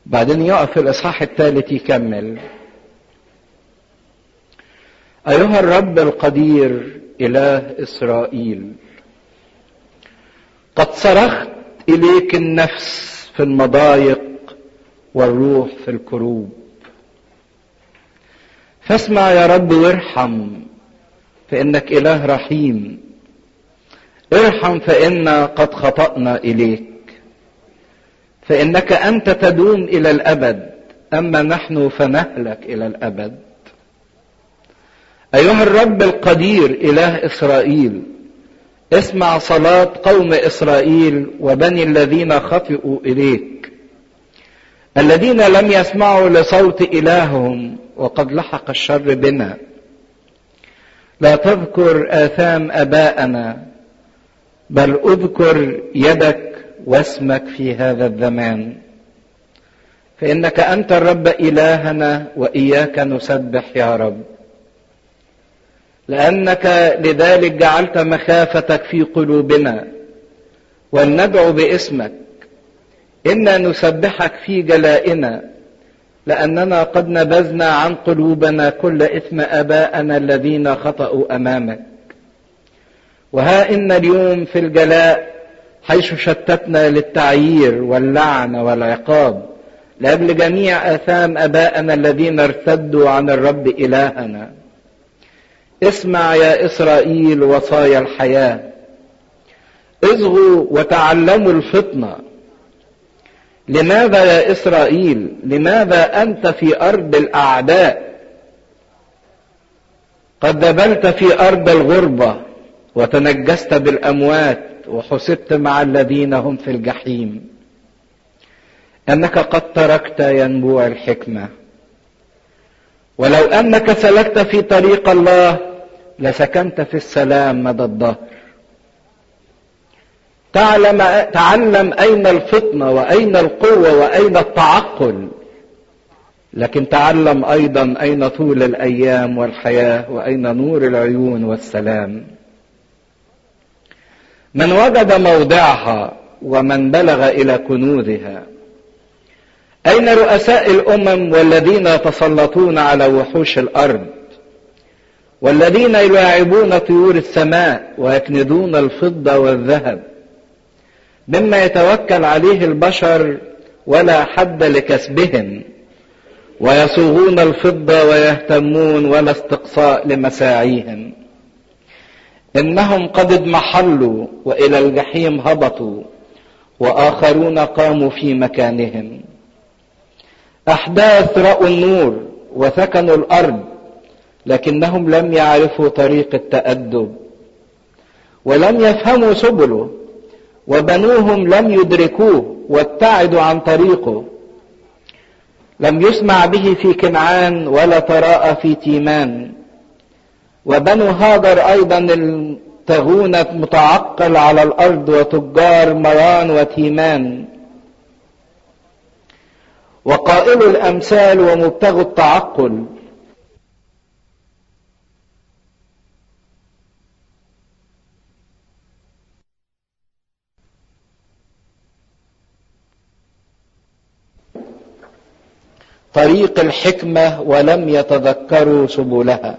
بعدين يقف الإصحاح الثالث يكمل أيها الرب القدير إله إسرائيل قد صرخت إليك النفس في المضايق والروح في الكروب فاسمع يا رب وارحم فإنك إله رحيم ارحم فإنا قد خطأنا إليك فإنك أنت تدوم إلى الأبد أما نحن فنهلك إلى الأبد أيها الرب القدير إله إسرائيل اسمع صلاة قوم إسرائيل وبني الذين خطئوا إليك الذين لم يسمعوا لصوت إلههم وقد لحق الشر بنا لا تذكر آثام أباءنا بل اذكر يدك واسمك في هذا الزمان فإنك أنت الرب إلهنا وإياك نسبح يا رب لأنك لذلك جعلت مخافتك في قلوبنا ولندعو باسمك إنا نسبحك في جلائنا لأننا قد نبذنا عن قلوبنا كل إثم آباءنا الذين خطأوا أمامك وها إن اليوم في الجلاء حيث شتتنا للتعيير واللعن والعقاب لأجل جميع آثام آبائنا الذين ارتدوا عن الرب إلهنا اسمع يا إسرائيل وصايا الحياة اصغوا وتعلموا الفطنة لماذا يا إسرائيل لماذا أنت في أرض الأعداء قد ذبلت في أرض الغربة وتنجست بالأموات وحسبت مع الذين هم في الجحيم أنك قد تركت ينبوع الحكمة ولو أنك سلكت في طريق الله لسكنت في السلام مدى الظهر تعلم تعلم أين الفطنة وأين القوة وأين التعقل لكن تعلم أيضا أين طول الأيام والحياة وأين نور العيون والسلام من وجد موضعها ومن بلغ إلى كنوزها أين رؤساء الأمم والذين يتسلطون على وحوش الأرض والذين يلاعبون طيور السماء ويكندون الفضة والذهب مما يتوكل عليه البشر ولا حد لكسبهم ويصوغون الفضة ويهتمون ولا استقصاء لمساعيهم إنهم قد اضمحلوا وإلى الجحيم هبطوا وآخرون قاموا في مكانهم أحداث رأوا النور وسكنوا الأرض لكنهم لم يعرفوا طريق التأدب ولم يفهموا سبله وبنوهم لم يدركوه وابتعدوا عن طريقه لم يسمع به في كنعان ولا تراءى في تيمان وبنو هاجر ايضا التغونة متعقل على الارض وتجار مران وتيمان وقائل الامثال ومبتغوا التعقل طريق الحكمة ولم يتذكروا سبلها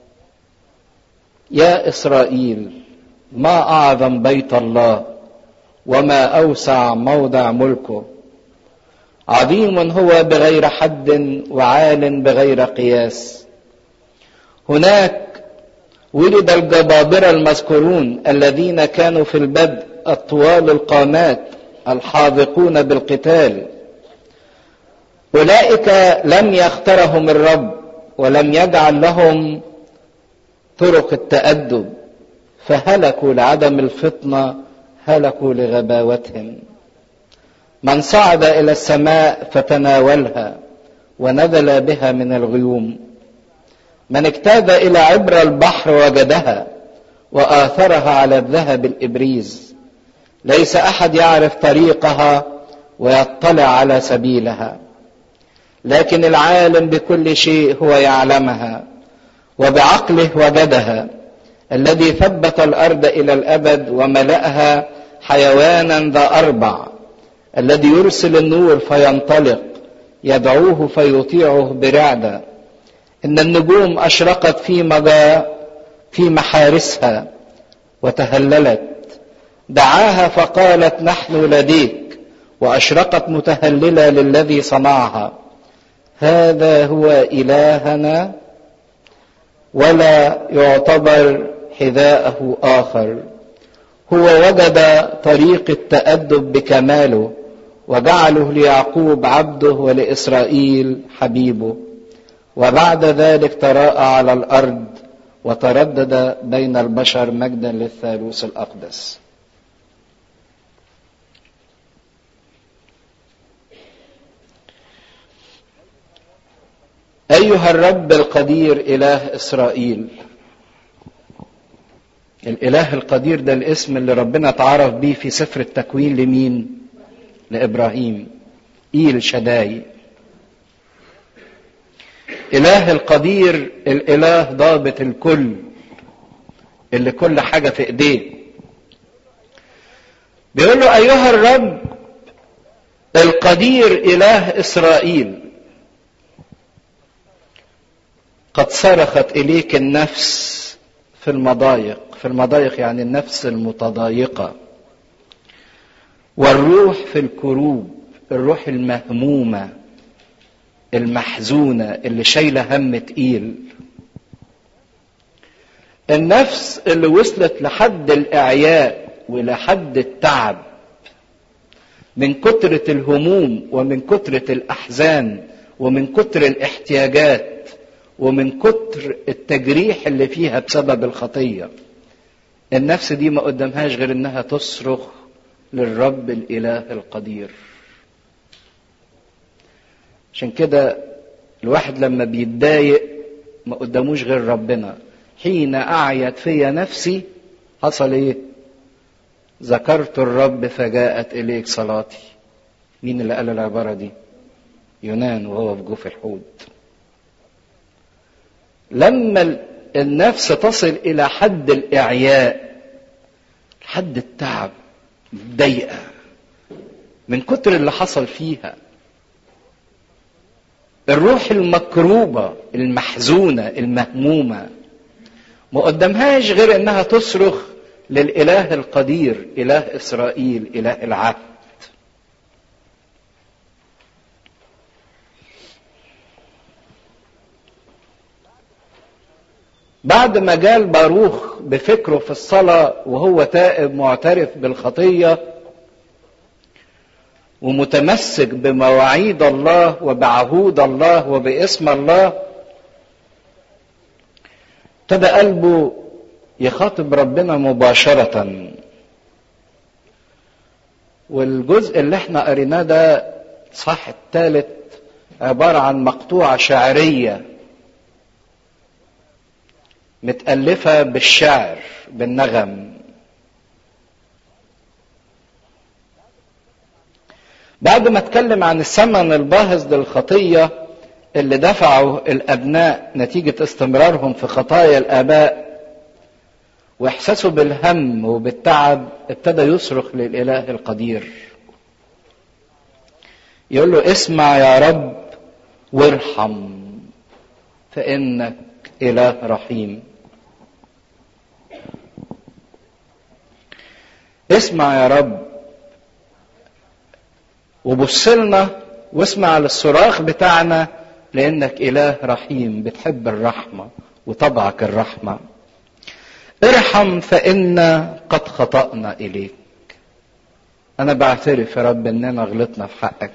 يا إسرائيل ما أعظم بيت الله وما أوسع موضع ملكه عظيم هو بغير حد وعال بغير قياس هناك ولد الجبابرة المذكورون الذين كانوا في البدء الطوال القامات الحاذقون بالقتال أولئك لم يخترهم الرب ولم يجعل لهم طرق التأدب فهلكوا لعدم الفطنة هلكوا لغباوتهم من صعد إلى السماء فتناولها ونزل بها من الغيوم من اجتاز إلى عبر البحر وجدها وآثرها على الذهب الإبريز ليس أحد يعرف طريقها ويطلع على سبيلها لكن العالم بكل شيء هو يعلمها وبعقله وجدها الذي ثبت الارض الى الابد وملاها حيوانا ذا اربع الذي يرسل النور فينطلق يدعوه فيطيعه برعدة إن النجوم أشرقت في مجا في محارسها وتهللت دعاها فقالت نحن لديك وأشرقت متهللة للذي صنعها هذا هو إلهنا ولا يعتبر حذاءه آخر هو وجد طريق التأدب بكماله وجعله ليعقوب عبده ولإسرائيل حبيبه وبعد ذلك تراءى على الأرض وتردد بين البشر مجدا للثالوث الأقدس أيها الرب القدير إله إسرائيل الإله القدير ده الاسم اللي ربنا اتعرف بيه في سفر التكوين لمين؟ لإبراهيم إيل شداي إله القدير الإله ضابط الكل اللي كل حاجة في إيديه بيقول له أيها الرب القدير إله إسرائيل قد صرخت إليك النفس في المضايق في المضايق يعني النفس المتضايقة والروح في الكروب الروح المهمومة المحزونة اللي شايلة هم تقيل النفس اللي وصلت لحد الإعياء ولحد التعب من كترة الهموم ومن كترة الأحزان ومن كتر الاحتياجات ومن كتر التجريح اللي فيها بسبب الخطية النفس دي ما قدامهاش غير انها تصرخ للرب الاله القدير عشان كده الواحد لما بيتضايق ما قداموش غير ربنا حين اعيت في نفسي حصل ايه ذكرت الرب فجاءت اليك صلاتي مين اللي قال العباره دي يونان وهو في جوف الحوت لما النفس تصل الى حد الاعياء حد التعب متضايقه من كتر اللي حصل فيها الروح المكروبه المحزونه المهمومه ما قدامهاش غير انها تصرخ للاله القدير اله اسرائيل اله العهد بعد ما جال باروخ بفكره في الصلاة وهو تائب معترف بالخطية ومتمسك بمواعيد الله وبعهود الله وباسم الله ابتدى قلبه يخاطب ربنا مباشرة والجزء اللي احنا قريناه ده صح الثالث عبارة عن مقطوعة شعرية متألفة بالشعر بالنغم بعد ما اتكلم عن الثمن الباهظ للخطية اللي دفعه الأبناء نتيجة استمرارهم في خطايا الآباء وإحساسه بالهم وبالتعب ابتدى يصرخ للإله القدير يقول له اسمع يا رب وارحم فإنك إله رحيم اسمع يا رب وبص لنا واسمع للصراخ بتاعنا لانك اله رحيم بتحب الرحمه وطبعك الرحمه ارحم فانا قد خطانا اليك انا بعترف يا رب اننا غلطنا في حقك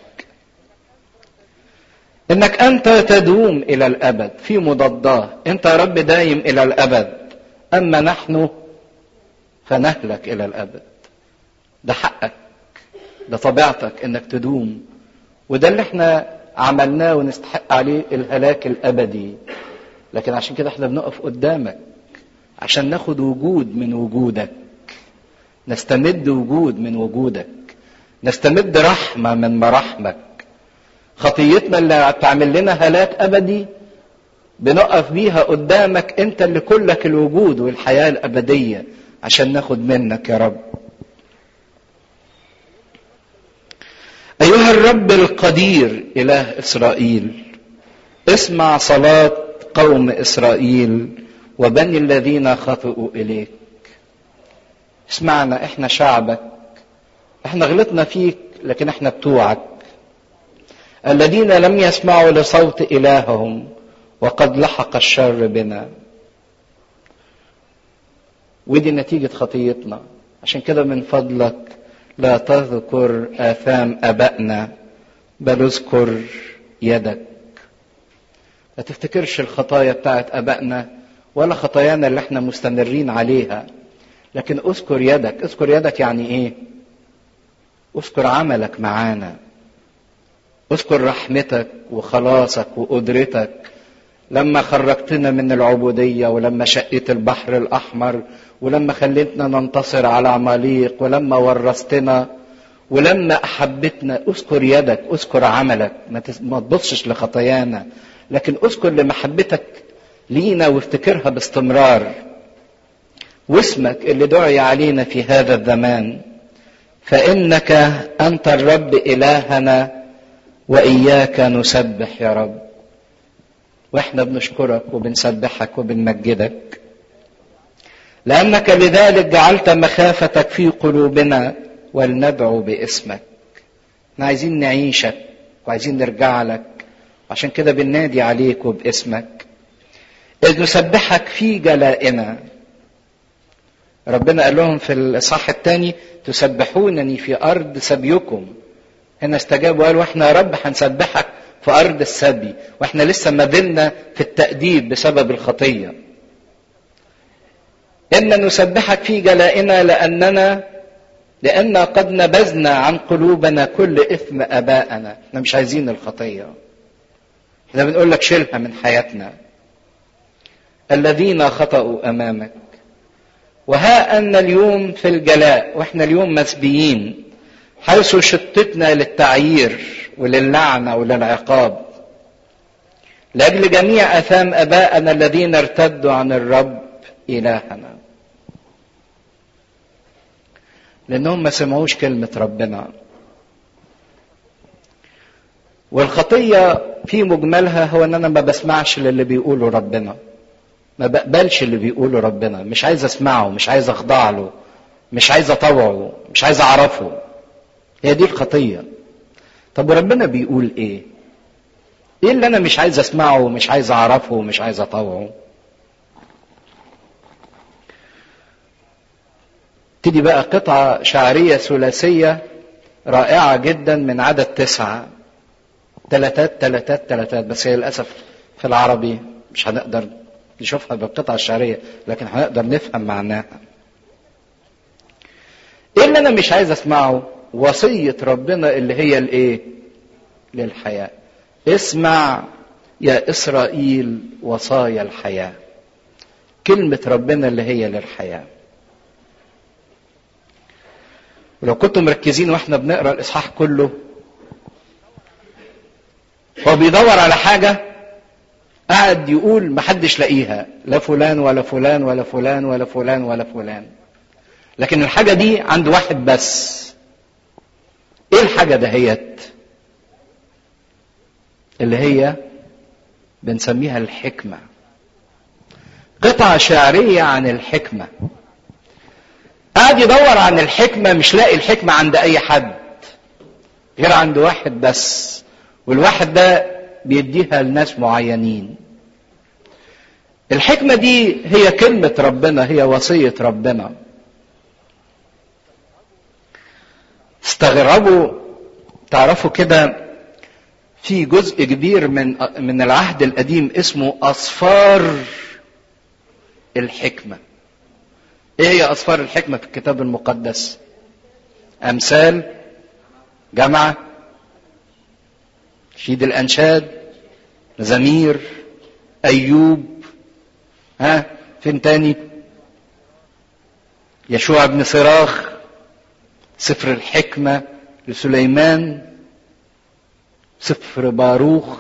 انك انت تدوم الى الابد في مضاداه انت يا رب دايم الى الابد اما نحن فنهلك الى الابد ده حقك ده طبيعتك انك تدوم وده اللي احنا عملناه ونستحق عليه الهلاك الابدي لكن عشان كده احنا بنقف قدامك عشان ناخد وجود من وجودك نستمد وجود من وجودك نستمد رحمة من مراحمك خطيتنا اللي بتعمل لنا هلاك أبدي بنقف بيها قدامك أنت اللي كلك الوجود والحياة الأبدية عشان ناخد منك يا رب ايها الرب القدير اله اسرائيل اسمع صلاه قوم اسرائيل وبني الذين خطئوا اليك اسمعنا احنا شعبك احنا غلطنا فيك لكن احنا بتوعك الذين لم يسمعوا لصوت الههم وقد لحق الشر بنا ودي نتيجة خطيتنا عشان كده من فضلك لا تذكر آثام أبائنا بل اذكر يدك ما تفتكرش الخطايا بتاعت أبائنا ولا خطايانا اللي احنا مستمرين عليها لكن اذكر يدك اذكر يدك يعني ايه اذكر عملك معانا اذكر رحمتك وخلاصك وقدرتك لما خرجتنا من العبودية ولما شقيت البحر الأحمر ولما خليتنا ننتصر على عماليق ولما ورثتنا ولما أحبتنا اذكر يدك اذكر عملك ما تبصش لخطايانا لكن اذكر لمحبتك لينا وافتكرها باستمرار واسمك اللي دعي علينا في هذا الزمان فإنك أنت الرب إلهنا وإياك نسبح يا رب واحنا بنشكرك وبنسبحك وبنمجدك لانك لذلك جعلت مخافتك في قلوبنا ولندعو باسمك احنا عايزين نعيشك وعايزين نرجع لك عشان كده بننادي عليك وباسمك اذ نسبحك في جلائنا ربنا قال لهم في الاصحاح الثاني تسبحونني في ارض سبيكم هنا استجابوا قالوا احنا يا رب هنسبحك في أرض السبي وإحنا لسه ما زلنا في التأديب بسبب الخطية إن نسبحك في جلائنا لأننا لأن قد نبذنا عن قلوبنا كل إثم آبائنا إحنا مش عايزين الخطية إحنا بنقول لك شيلها من حياتنا الذين خطأوا أمامك وها أن اليوم في الجلاء وإحنا اليوم مسبيين حيث شتتنا للتعيير وللعنة وللعقاب لأجل جميع أثام أبائنا الذين ارتدوا عن الرب إلهنا لأنهم ما سمعوش كلمة ربنا والخطية في مجملها هو أن أنا ما بسمعش للي بيقوله ربنا ما بقبلش اللي بيقوله ربنا مش عايز أسمعه مش عايز أخضع له مش عايز أطوعه مش عايز أعرفه هي دي الخطية طب وربنا بيقول ايه ايه اللي انا مش عايز اسمعه ومش عايز اعرفه ومش عايز اطوعه تدي بقى قطعة شعرية ثلاثية رائعة جدا من عدد تسعة تلاتات تلاتات تلاتات بس هي للأسف في العربي مش هنقدر نشوفها بالقطعة الشعرية لكن هنقدر نفهم معناها ايه اللي انا مش عايز اسمعه وصية ربنا اللي هي الايه للحياة اسمع يا اسرائيل وصايا الحياة كلمة ربنا اللي هي للحياة ولو كنتم مركزين واحنا بنقرا الاصحاح كله هو بيدور على حاجة قاعد يقول محدش لاقيها لا فلان ولا فلان ولا فلان ولا فلان ولا فلان لكن الحاجة دي عند واحد بس ايه الحاجة دهيت اللي هي بنسميها الحكمة قطعة شعرية عن الحكمة قاعد يدور عن الحكمة مش لاقي الحكمة عند أي حد غير عند واحد بس والواحد ده بيديها لناس معينين الحكمة دي هي كلمة ربنا هي وصية ربنا استغربوا تعرفوا كده في جزء كبير من من العهد القديم اسمه أصفار الحكمة ايه هي أصفار الحكمة في الكتاب المقدس أمثال جمعة شيد الأنشاد زمير أيوب ها فين تاني يشوع بن صراخ سفر الحكمة لسليمان سفر باروخ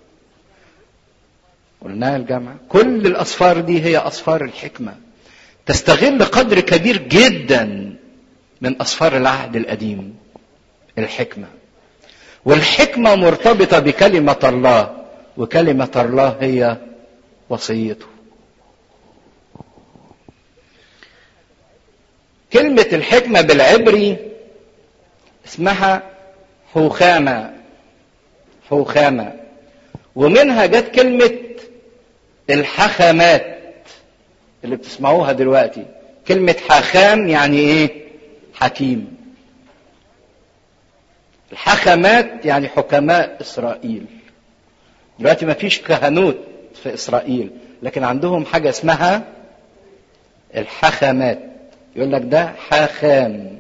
قلناها الجامعة كل الأصفار دي هي أصفار الحكمة تستغل قدر كبير جدا من أصفار العهد القديم الحكمة والحكمة مرتبطة بكلمة الله وكلمة الله هي وصيته كلمة الحكمة بالعبري اسمها حوخامة حوخامة ومنها جت كلمة الحخامات اللي بتسمعوها دلوقتي كلمة حخام يعني ايه حكيم الحخامات يعني حكماء اسرائيل دلوقتي ما فيش كهنوت في اسرائيل لكن عندهم حاجة اسمها الحخامات يقول لك ده حخام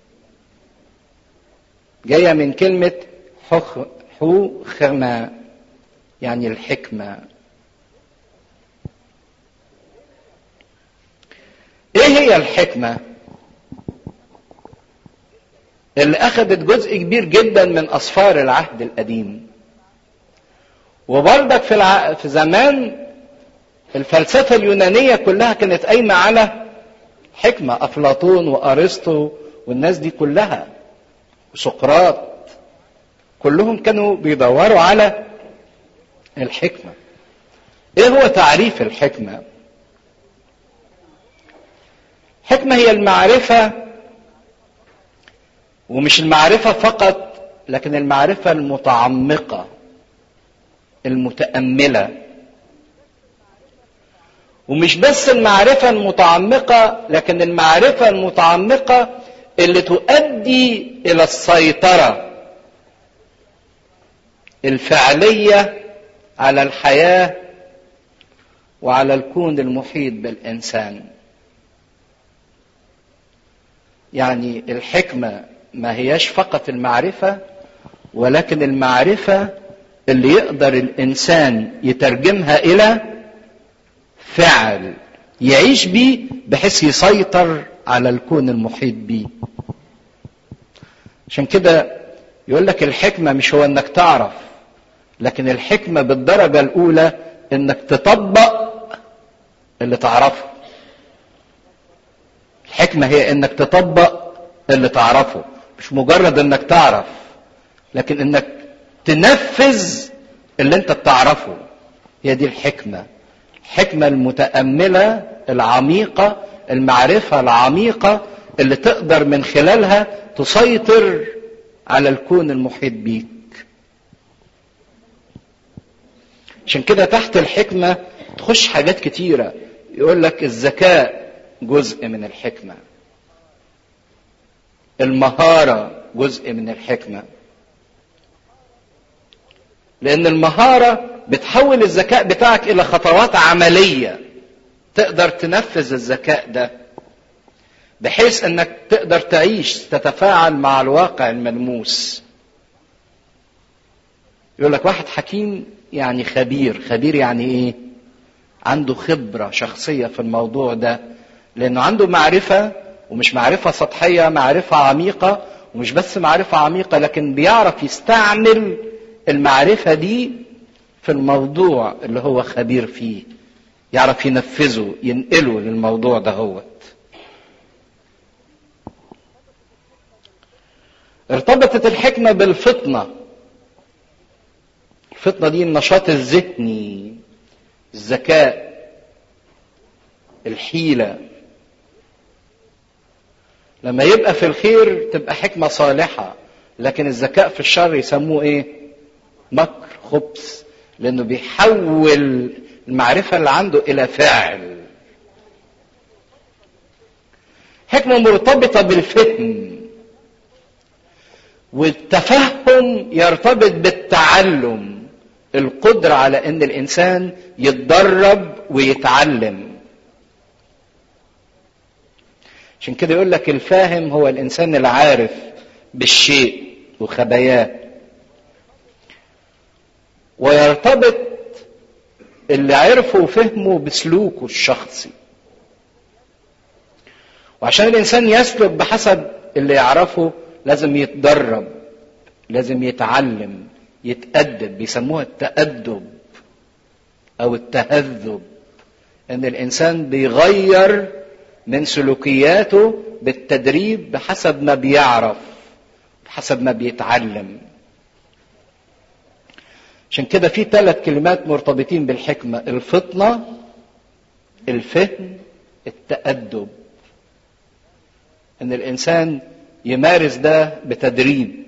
جاية من كلمة حخ حوخمة يعني الحكمة ايه هي الحكمة اللي اخذت جزء كبير جدا من اسفار العهد القديم وبرضك في, الع... في زمان الفلسفة اليونانية كلها كانت قايمة على حكمة أفلاطون وأرسطو والناس دي كلها وسقراط كلهم كانوا بيدوروا على الحكمة ايه هو تعريف الحكمة حكمة هي المعرفة ومش المعرفة فقط لكن المعرفة المتعمقة المتأملة ومش بس المعرفة المتعمقة لكن المعرفة المتعمقة اللي تؤدي إلى السيطرة الفعلية على الحياة وعلى الكون المحيط بالإنسان يعني الحكمة ما هياش فقط المعرفة ولكن المعرفة اللي يقدر الإنسان يترجمها إلى فعل يعيش بيه بحيث يسيطر على الكون المحيط بيه عشان كده يقول لك الحكمة مش هو انك تعرف لكن الحكمة بالدرجة الأولى انك تطبق اللي تعرفه الحكمة هي انك تطبق اللي تعرفه مش مجرد انك تعرف لكن انك تنفذ اللي انت بتعرفه هي دي الحكمة الحكمة المتأملة العميقة المعرفة العميقة اللي تقدر من خلالها تسيطر على الكون المحيط بيك عشان كده تحت الحكمة تخش حاجات كتيرة يقول لك الذكاء جزء من الحكمة المهارة جزء من الحكمة لأن المهارة بتحول الذكاء بتاعك إلى خطوات عملية تقدر تنفذ الذكاء ده بحيث انك تقدر تعيش تتفاعل مع الواقع الملموس يقول لك واحد حكيم يعني خبير خبير يعني ايه عنده خبرة شخصية في الموضوع ده لانه عنده معرفة ومش معرفة سطحية معرفة عميقة ومش بس معرفة عميقة لكن بيعرف يستعمل المعرفة دي في الموضوع اللي هو خبير فيه يعرف ينفذه ينقله للموضوع ده هو ارتبطت الحكمة بالفطنة الفطنة دي النشاط الذهني الذكاء الحيلة لما يبقى في الخير تبقى حكمة صالحة لكن الذكاء في الشر يسموه ايه مكر خبث لانه بيحول المعرفة اللي عنده الى فعل حكمة مرتبطة بالفهم والتفهم يرتبط بالتعلم القدرة على ان الانسان يتدرب ويتعلم عشان كده يقول لك الفاهم هو الانسان العارف بالشيء وخباياه ويرتبط اللي عرفه وفهمه بسلوكه الشخصي وعشان الانسان يسلك بحسب اللي يعرفه لازم يتدرب لازم يتعلم يتأدب بيسموها التأدب أو التهذب إن الإنسان بيغير من عشان كده في ثلاث كلمات مرتبطين بالحكمة الفطنة الفهم التأدب ان الانسان يمارس ده بتدريب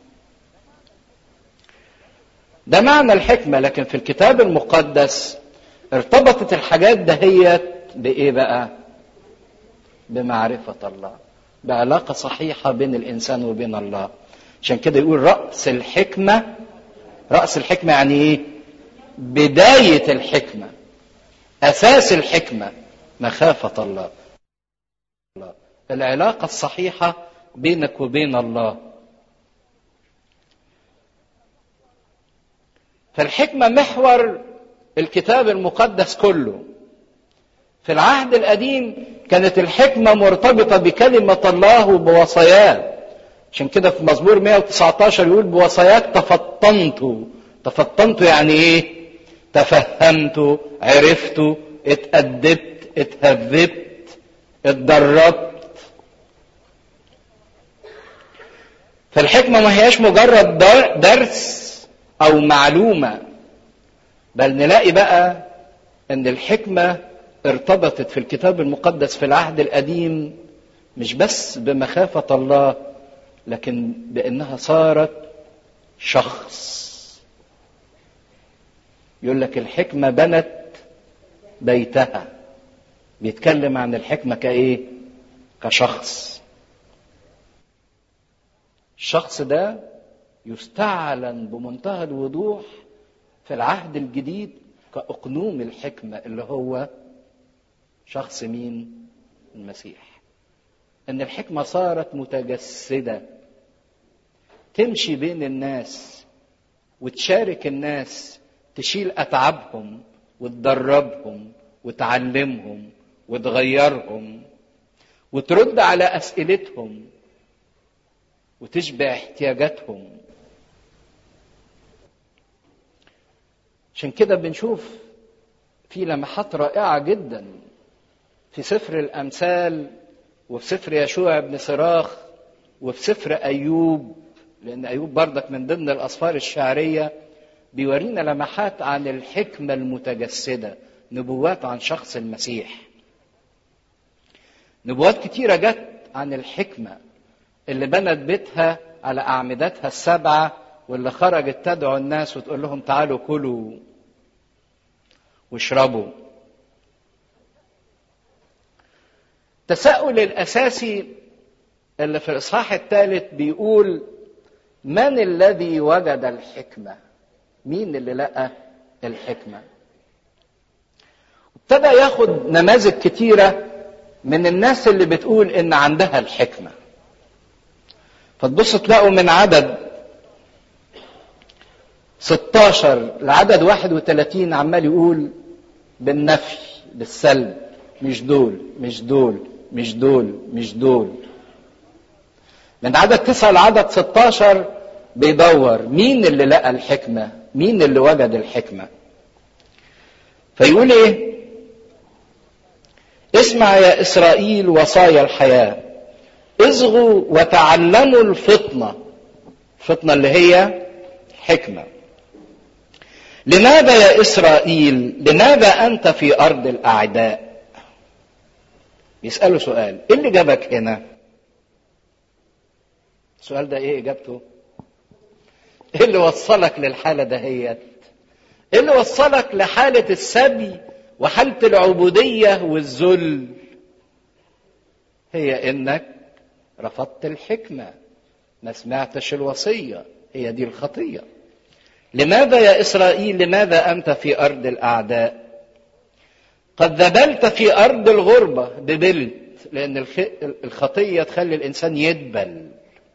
ده معنى الحكمة لكن في الكتاب المقدس ارتبطت الحاجات دهيت بإيه بقى؟ بمعرفة الله بعلاقة صحيحة بين الإنسان وبين الله عشان كده يقول رأس الحكمة رأس الحكمة يعني إيه؟ بداية الحكمة أساس الحكمة مخافة الله العلاقة الصحيحة بينك وبين الله فالحكمة محور الكتاب المقدس كله في العهد القديم كانت الحكمة مرتبطة بكلمة الله وبوصاياه عشان كده في مزمور 119 يقول بوصاياك تفطنت تفطنت يعني ايه تفهمت عرفت اتأدبت اتهذبت اتدربت فالحكمة ما هياش مجرد درس أو معلومة بل نلاقي بقى أن الحكمة ارتبطت في الكتاب المقدس في العهد القديم مش بس بمخافة الله لكن بأنها صارت شخص يقول لك الحكمة بنت بيتها بيتكلم عن الحكمة كإيه؟ كشخص الشخص ده يستعلن بمنتهى الوضوح في العهد الجديد كأقنوم الحكمة اللي هو شخص مين؟ المسيح. إن الحكمة صارت متجسدة تمشي بين الناس وتشارك الناس تشيل أتعابهم وتدربهم وتعلمهم وتغيرهم وترد على أسئلتهم وتشبع احتياجاتهم عشان كده بنشوف في لمحات رائعة جدا في سفر الأمثال وفي سفر يشوع بن صراخ وفي سفر أيوب لأن أيوب بردك من ضمن الأسفار الشعرية بيورينا لمحات عن الحكمة المتجسدة نبوات عن شخص المسيح نبوات كتيرة جت عن الحكمة اللي بنت بيتها على أعمدتها السبعة واللي خرجت تدعو الناس وتقول لهم تعالوا كلوا واشربوا التساؤل الأساسي اللي في الإصحاح الثالث بيقول من الذي وجد الحكمة مين اللي لقى الحكمة ابتدى ياخد نماذج كتيرة من الناس اللي بتقول إن عندها الحكمة فتبص تلاقوا من عدد 16 لعدد 31 عمال يقول بالنفي بالسلب مش دول مش دول مش دول مش دول من عدد 9 لعدد 16 بيدور مين اللي لقى الحكمة مين اللي وجد الحكمة فيقول ايه اسمع يا إسرائيل وصايا الحياة اصغوا وتعلموا الفطنة الفطنة اللي هي حكمة لماذا يا إسرائيل لماذا أنت في أرض الأعداء يسألوا سؤال إيه اللي جابك هنا السؤال ده إيه إجابته إيه اللي وصلك للحالة دهيت إيه اللي وصلك لحالة السبي وحالة العبودية والذل هي إنك رفضت الحكمة ما سمعتش الوصية هي دي الخطية لماذا يا إسرائيل لماذا أنت في أرض الأعداء قد ذبلت في أرض الغربة دبلت لأن الخطية تخلي الإنسان يدبل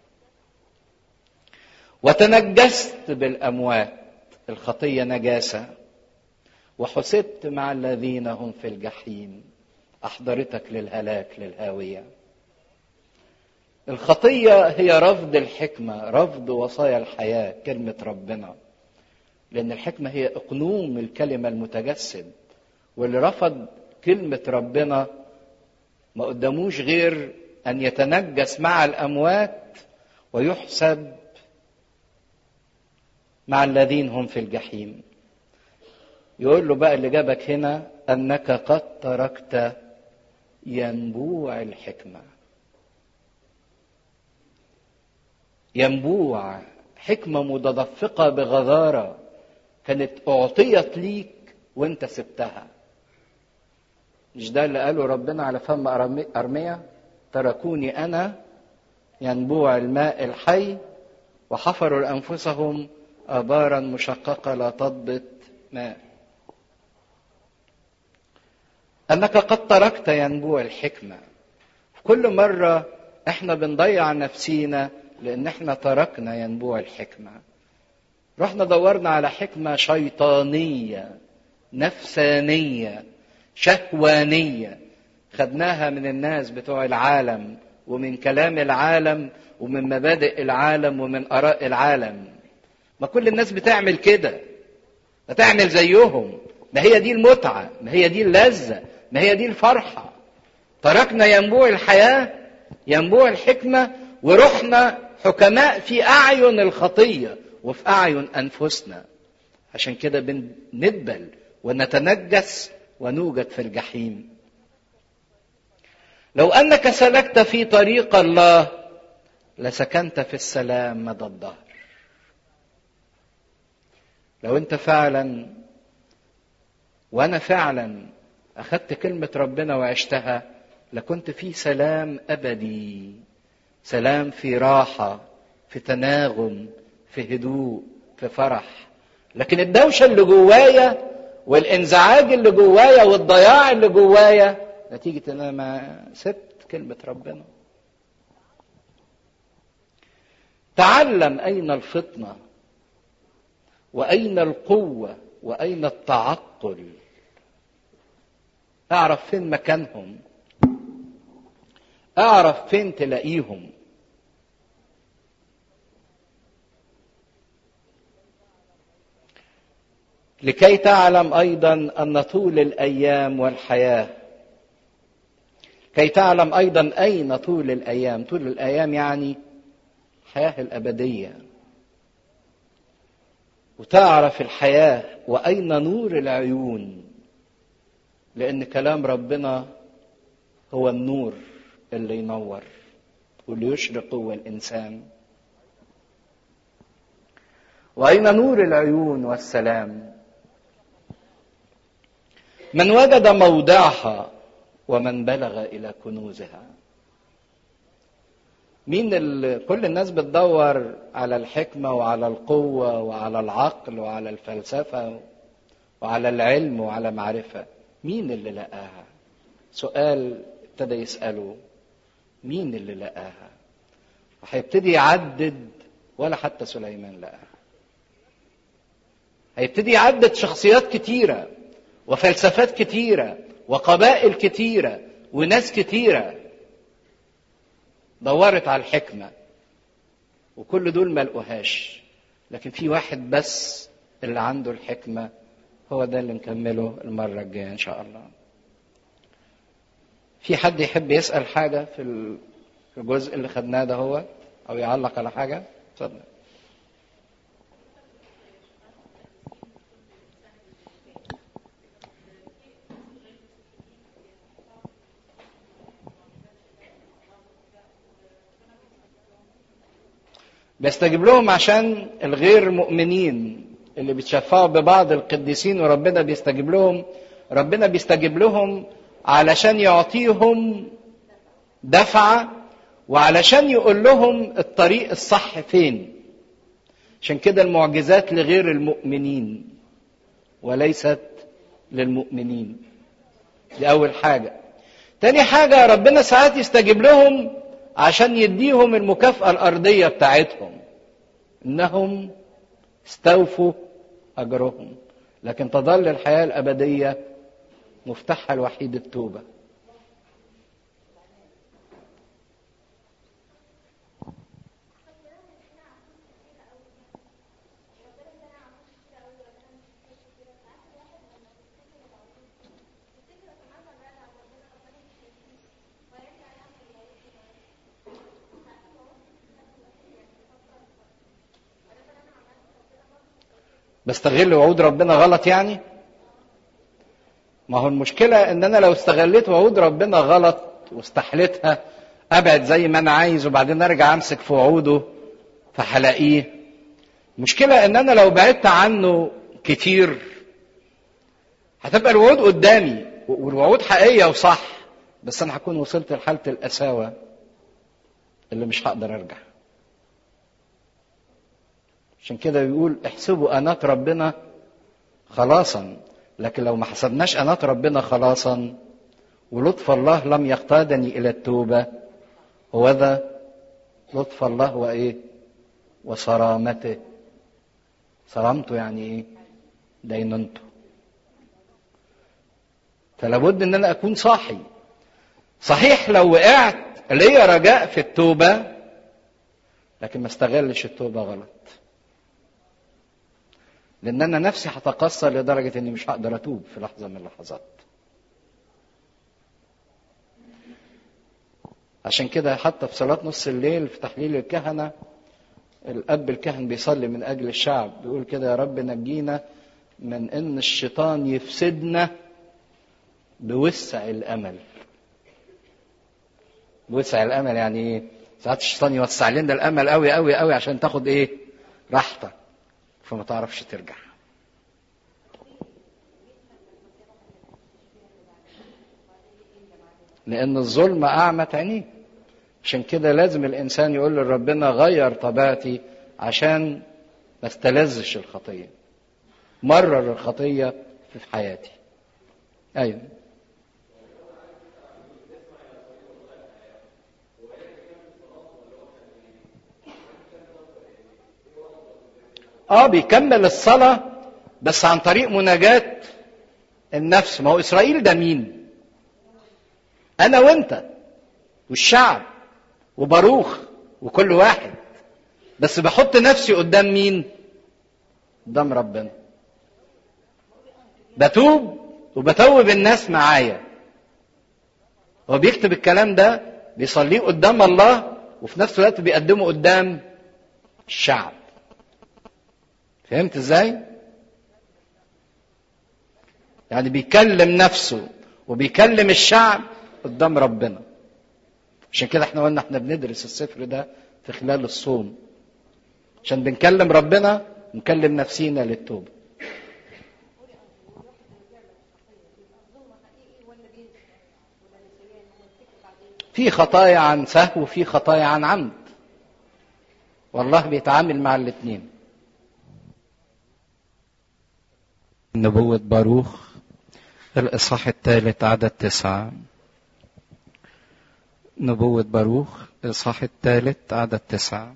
وتنجست بالأموات الخطية نجاسة وحسبت مع الذين هم في الجحيم أحضرتك للهلاك للهاوية الخطية هي رفض الحكمة رفض وصايا الحياة كلمة ربنا لأن الحكمة هي إقنوم الكلمة المتجسد واللي رفض كلمة ربنا ما قداموش غير أن يتنجس مع الأموات ويحسب مع الذين هم في الجحيم يقول له بقى اللي جابك هنا انك قد تركت ينبوع الحكمه ينبوع حكمه متدفقه بغزاره كانت اعطيت ليك وانت سبتها مش ده اللي قاله ربنا على فم ارميا تركوني انا ينبوع الماء الحي وحفروا لانفسهم ابارا مشققه لا تضبط ماء انك قد تركت ينبوع الحكمه في كل مره احنا بنضيع نفسينا لان احنا تركنا ينبوع الحكمه رحنا دورنا على حكمه شيطانيه نفسانيه شهوانيه خدناها من الناس بتوع العالم ومن كلام العالم ومن مبادئ العالم ومن اراء العالم ما كل الناس بتعمل كده ما تعمل زيهم ما هي دي المتعه ما هي دي اللذه ما هي دي الفرحه تركنا ينبوع الحياه ينبوع الحكمه ورحنا حكماء في اعين الخطيه وفي اعين انفسنا عشان كده بندبل ونتنجس ونوجد في الجحيم لو انك سلكت في طريق الله لسكنت في السلام مدى الدهر لو انت فعلا وانا فعلا اخذت كلمه ربنا وعشتها لكنت في سلام ابدي سلام في راحه في تناغم في هدوء في فرح لكن الدوشه اللي جوايا والانزعاج اللي جوايا والضياع اللي جوايا نتيجه ان انا ما سبت كلمه ربنا تعلم اين الفطنه واين القوه واين التعقل اعرف فين مكانهم اعرف فين تلاقيهم لكي تعلم ايضا ان طول الايام والحياه كي تعلم ايضا اين طول الايام طول الايام يعني الحياه الابديه وتعرف الحياه واين نور العيون لان كلام ربنا هو النور اللي ينور واللي يشرق هو الانسان واين نور العيون والسلام من وجد موضعها ومن بلغ الى كنوزها مين اللي كل الناس بتدور على الحكمه وعلى القوه وعلى العقل وعلى الفلسفه وعلى العلم وعلى معرفه مين اللي لقاها سؤال ابتدى يساله مين اللي لقاها وهيبتدي يعدد ولا حتى سليمان لقاها هيبتدي يعدد شخصيات كتيره وفلسفات كتيره وقبائل كتيره وناس كتيره دورت على الحكمه وكل دول ما لقوهاش لكن في واحد بس اللي عنده الحكمه هو ده اللي نكمله المره الجايه ان شاء الله في حد يحب يسال حاجه في الجزء اللي خدناه ده هو او يعلق على حاجه اتفضل بيستجيب لهم عشان الغير مؤمنين اللي بيتشفعوا ببعض القديسين وربنا بيستجيب لهم ربنا بيستجيب لهم علشان يعطيهم دفعة وعلشان يقول لهم الطريق الصح فين عشان كده المعجزات لغير المؤمنين وليست للمؤمنين دي أول حاجة تاني حاجة ربنا ساعات يستجيب لهم عشان يديهم المكافأة الأرضية بتاعتهم إنهم استوفوا أجرهم لكن تظل الحياة الأبدية مفتاحها الوحيد التوبة بستغل وعود ربنا غلط يعني ما هو المشكلة ان انا لو استغليت وعود ربنا غلط واستحلتها ابعد زي ما انا عايز وبعدين ارجع امسك في وعوده فهلاقيه المشكلة ان انا لو بعدت عنه كتير هتبقى الوعود قدامي والوعود حقيقية وصح بس انا هكون وصلت لحالة القساوة اللي مش هقدر ارجع عشان كده بيقول احسبوا انات ربنا خلاصا لكن لو ما حسبناش انات ربنا خلاصا ولطف الله لم يقتادني الى التوبه هو ذا لطف الله وايه وصرامته صرامته يعني ايه دينونته فلا بد ان انا اكون صاحي صحيح لو وقعت ليا رجاء في التوبه لكن ما استغلش التوبه غلط لان انا نفسي هتقصر لدرجه اني مش هقدر اتوب في لحظه من اللحظات عشان كده حتى في صلاه نص الليل في تحليل الكهنه الاب الكهن بيصلي من اجل الشعب بيقول كده يا رب نجينا من ان الشيطان يفسدنا بوسع الامل بوسع الامل يعني ايه ساعات الشيطان يوسع لنا الامل قوي قوي قوي عشان تاخد ايه راحتك فما تعرفش ترجع لأن الظلم أعمت عينيه عشان كده لازم الإنسان يقول لربنا غير طبيعتي عشان ما استلذش الخطية مرر الخطية في حياتي أيوه اه بيكمل الصلاة بس عن طريق مناجاة النفس ما هو إسرائيل ده مين أنا وأنت والشعب وباروخ وكل واحد بس بحط نفسي قدام مين قدام ربنا بتوب وبتوب الناس معايا هو بيكتب الكلام ده بيصليه قدام الله وفي نفس الوقت بيقدمه قدام الشعب فهمت ازاي يعني بيكلم نفسه وبيكلم الشعب قدام ربنا عشان كده احنا قلنا احنا بندرس السفر ده في خلال الصوم عشان بنكلم ربنا نكلم نفسينا للتوبة في خطايا عن سهو وفي خطايا عن عمد والله بيتعامل مع الاثنين نبوة باروخ الإصحاح الثالث عدد تسعة نبوة باروخ الإصحاح الثالث عدد تسعة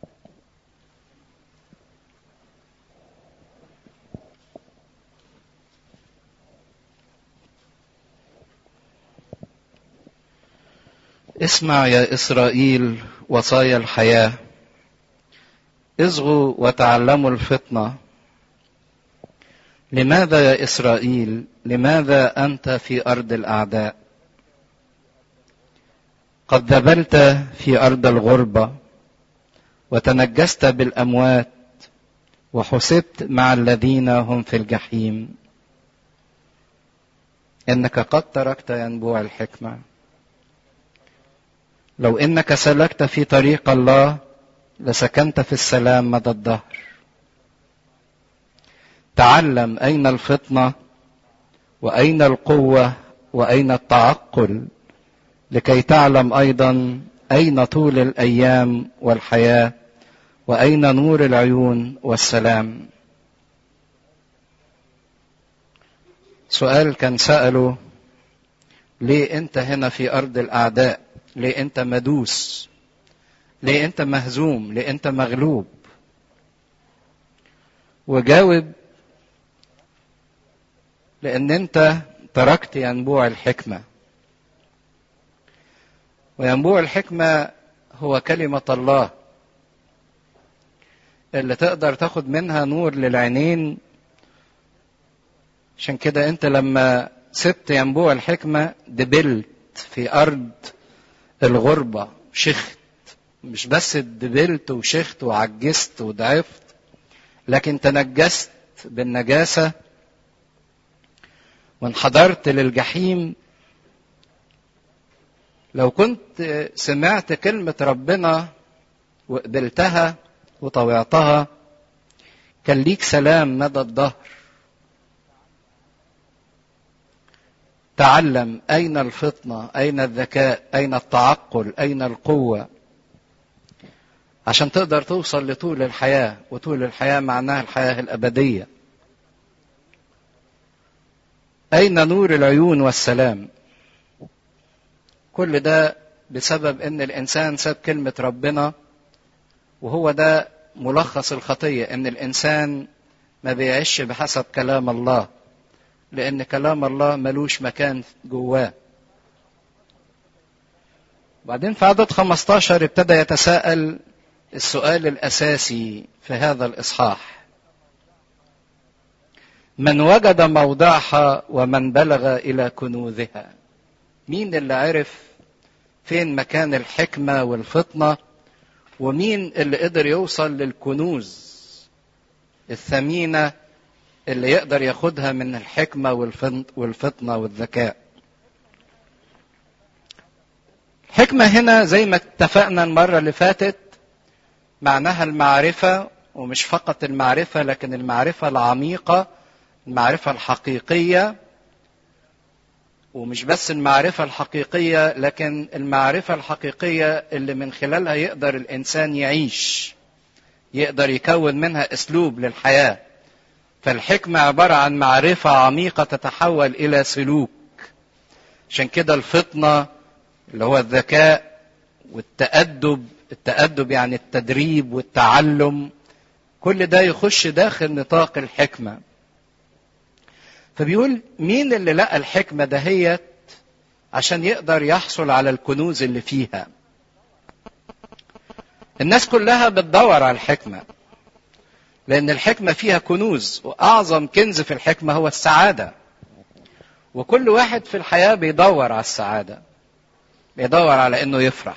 اسمع يا إسرائيل وصايا الحياة اصغوا وتعلموا الفطنة لماذا يا إسرائيل لماذا أنت في أرض الأعداء قد ذبلت في أرض الغربة وتنجست بالأموات وحسبت مع الذين هم في الجحيم إنك قد تركت ينبوع الحكمة لو إنك سلكت في طريق الله لسكنت في السلام مدى الدهر تعلم أين الفطنة وأين القوة وأين التعقل لكي تعلم أيضا أين طول الأيام والحياة وأين نور العيون والسلام سؤال كان سأله ليه أنت هنا في أرض الأعداء ليه أنت مدوس ليه أنت مهزوم ليه أنت مغلوب وجاوب لأن أنت تركت ينبوع الحكمة وينبوع الحكمة هو كلمة الله اللي تقدر تاخد منها نور للعينين عشان كده انت لما سبت ينبوع الحكمة دبلت في أرض الغربة شخت مش بس دبلت وشخت وعجزت وضعفت لكن تنجست بالنجاسة وانحدرت للجحيم لو كنت سمعت كلمة ربنا وقبلتها وطوعتها كان ليك سلام مدى الدهر تعلم أين الفطنة أين الذكاء أين التعقل أين القوة عشان تقدر توصل لطول الحياة وطول الحياة معناها الحياة الأبدية أين نور العيون والسلام كل ده بسبب ان الانسان ساب كلمة ربنا وهو ده ملخص الخطية ان الانسان ما بيعيش بحسب كلام الله لان كلام الله ملوش مكان جواه بعدين في عدد 15 ابتدى يتساءل السؤال الاساسي في هذا الاصحاح من وجد موضعها ومن بلغ الى كنوزها مين اللي عرف فين مكان الحكمة والفطنة ومين اللي قدر يوصل للكنوز الثمينة اللي يقدر ياخدها من الحكمة والفطنة والذكاء الحكمة هنا زي ما اتفقنا المرة اللي فاتت معناها المعرفة ومش فقط المعرفة لكن المعرفة العميقة المعرفة الحقيقية ومش بس المعرفة الحقيقية لكن المعرفة الحقيقية اللي من خلالها يقدر الإنسان يعيش يقدر يكون منها أسلوب للحياة فالحكمة عبارة عن معرفة عميقة تتحول إلى سلوك عشان كده الفطنة اللي هو الذكاء والتأدب التأدب يعني التدريب والتعلم كل ده يخش داخل نطاق الحكمه فبيقول مين اللي لقى الحكمة دهيت عشان يقدر يحصل على الكنوز اللي فيها الناس كلها بتدور على الحكمة لأن الحكمة فيها كنوز وأعظم كنز في الحكمة هو السعادة وكل واحد في الحياة بيدور على السعادة بيدور على إنه يفرح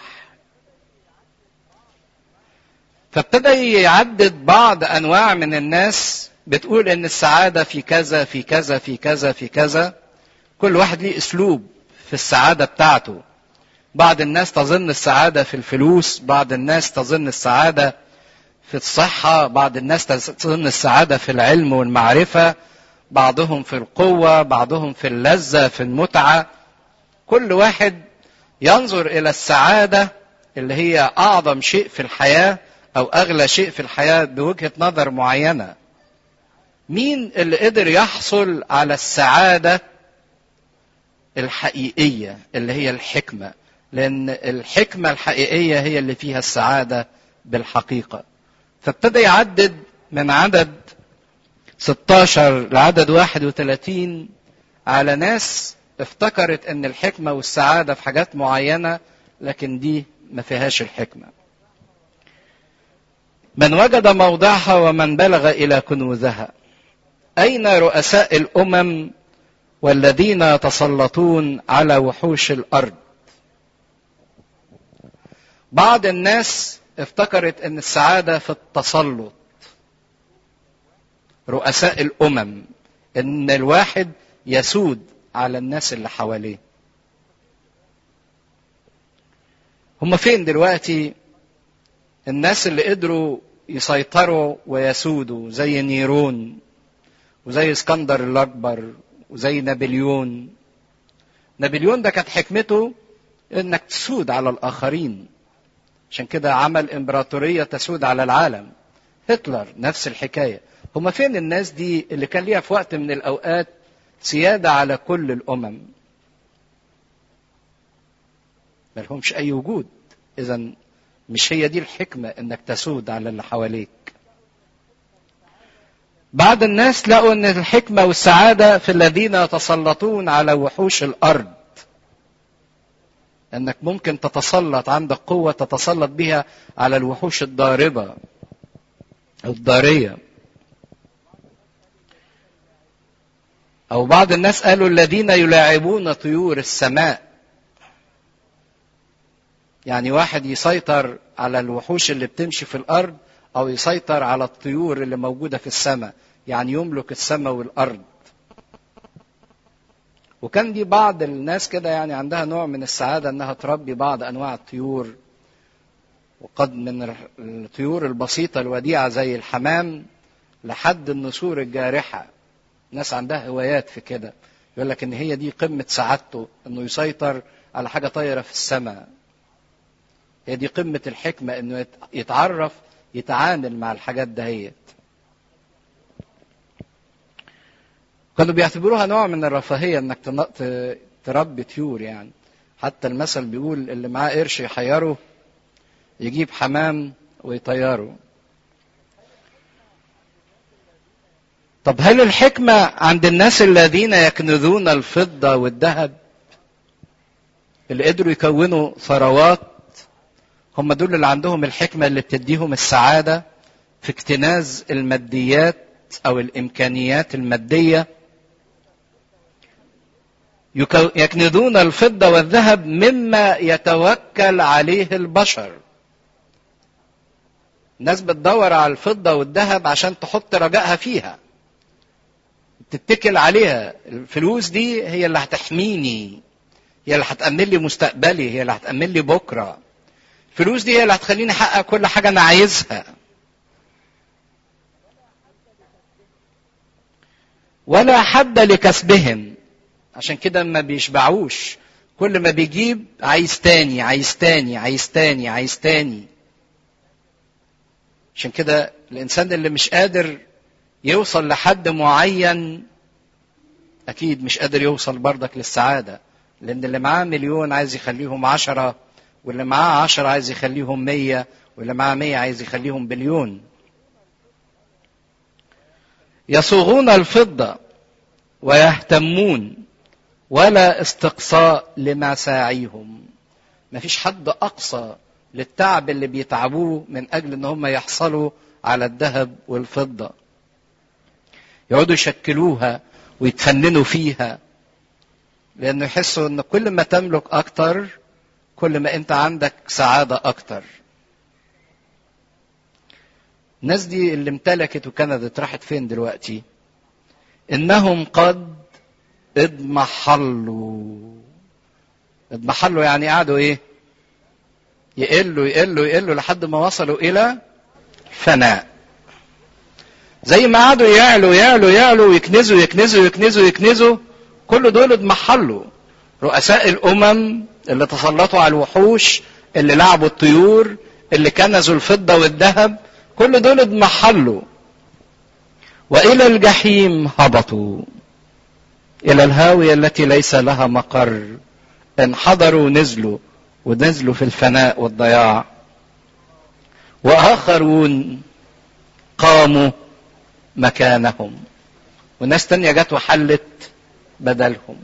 فابتدى يعدد بعض أنواع من الناس بتقول ان السعاده في كذا في كذا في كذا في كذا كل واحد ليه اسلوب في السعاده بتاعته بعض الناس تظن السعاده في الفلوس بعض الناس تظن السعاده في الصحه بعض الناس تظن السعاده في العلم والمعرفه بعضهم في القوه بعضهم في اللذه في المتعه كل واحد ينظر الى السعاده اللي هي اعظم شيء في الحياه او اغلى شيء في الحياه بوجهه نظر معينه مين اللي قدر يحصل على السعادة الحقيقية اللي هي الحكمة لأن الحكمة الحقيقية هي اللي فيها السعادة بالحقيقة فابتدى يعدد من عدد 16 لعدد 31 على ناس افتكرت ان الحكمة والسعادة في حاجات معينة لكن دي ما فيهاش الحكمة من وجد موضعها ومن بلغ إلى كنوزها أين رؤساء الأمم والذين يتسلطون على وحوش الأرض بعض الناس افتكرت أن السعادة في التسلط رؤساء الأمم أن الواحد يسود على الناس اللي حواليه هم فين دلوقتي الناس اللي قدروا يسيطروا ويسودوا زي نيرون وزي اسكندر الاكبر وزي نابليون نابليون ده كانت حكمته انك تسود على الاخرين عشان كده عمل امبراطوريه تسود على العالم هتلر نفس الحكايه هما فين الناس دي اللي كان ليها في وقت من الاوقات سياده على كل الامم ملهمش اي وجود اذا مش هي دي الحكمه انك تسود على اللي حواليك بعض الناس لقوا ان الحكمة والسعادة في الذين يتسلطون على وحوش الارض انك ممكن تتسلط عندك قوة تتسلط بها على الوحوش الضاربة الضارية او بعض الناس قالوا الذين يلاعبون طيور السماء يعني واحد يسيطر على الوحوش اللي بتمشي في الارض او يسيطر على الطيور اللي موجوده في السماء يعني يملك السماء والارض وكان دي بعض الناس كده يعني عندها نوع من السعاده انها تربي بعض انواع الطيور وقد من الطيور البسيطه الوديعه زي الحمام لحد النسور الجارحه ناس عندها هوايات في كده يقول لك ان هي دي قمه سعادته انه يسيطر على حاجه طايره في السماء هي دي قمه الحكمه انه يتعرف يتعامل مع الحاجات دهيت كانوا بيعتبروها نوع من الرفاهيه انك تربي طيور يعني حتى المثل بيقول اللي معاه قرش يحيره يجيب حمام ويطيره طب هل الحكمة عند الناس الذين يكنزون الفضة والذهب اللي قدروا يكونوا ثروات هم دول اللي عندهم الحكمة اللي بتديهم السعادة في اكتناز الماديات أو الإمكانيات المادية يكنزون الفضة والذهب مما يتوكل عليه البشر الناس بتدور على الفضة والذهب عشان تحط رجائها فيها تتكل عليها الفلوس دي هي اللي هتحميني هي اللي هتأمن لي مستقبلي هي اللي هتأمن لي بكرة الفلوس دي هي اللي هتخليني أحقق كل حاجة أنا عايزها ولا حد لكسبهم عشان كده ما بيشبعوش كل ما بيجيب عايز تاني عايز تاني عايز تاني عايز تاني عشان كده الإنسان اللي مش قادر يوصل لحد معين أكيد مش قادر يوصل بردك للسعادة لأن اللي معاه مليون عايز يخليهم عشرة واللي معاه عشرة عايز يخليهم مية واللي معاه مية عايز يخليهم بليون يصوغون الفضة ويهتمون ولا استقصاء لمساعيهم مفيش حد أقصى للتعب اللي بيتعبوه من أجل أن هم يحصلوا على الذهب والفضة يقعدوا يشكلوها ويتفننوا فيها لأنه يحسوا أن كل ما تملك أكتر كل ما أنت عندك سعادة أكتر الناس دي اللي امتلكت وكندا راحت فين دلوقتي إنهم قد اضمحلوا اضمحلوا يعني قعدوا ايه يقلوا يقلوا يقلوا لحد ما وصلوا الى فناء زي ما قعدوا يعلوا يعلوا يعلوا ويكنزوا يكنزوا يكنزوا يكنزوا كل دول اضمحلوا رؤساء الامم اللي تسلطوا على الوحوش اللي لعبوا الطيور اللي كنزوا الفضة والذهب كل دول اضمحلوا والى الجحيم هبطوا الى الهاوية التي ليس لها مقر انحدروا نزلوا ونزلوا في الفناء والضياع واخرون قاموا مكانهم وناس تانية جت وحلت بدلهم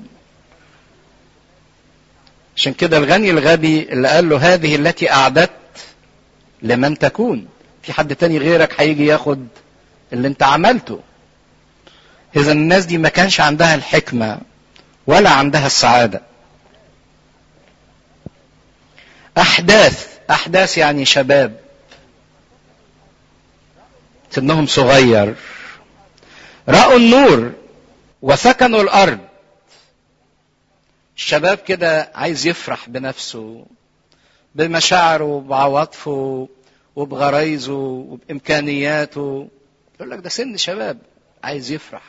عشان كده الغني الغبي اللي قال له هذه التي أعددت لمن تكون في حد تاني غيرك هيجي ياخد اللي انت عملته إذا الناس دي ما كانش عندها الحكمة ولا عندها السعادة أحداث أحداث يعني شباب سنهم صغير رأوا النور وسكنوا الأرض الشباب كده عايز يفرح بنفسه بمشاعره وبعواطفه وبغرايزه وبإمكانياته يقول لك ده سن شباب عايز يفرح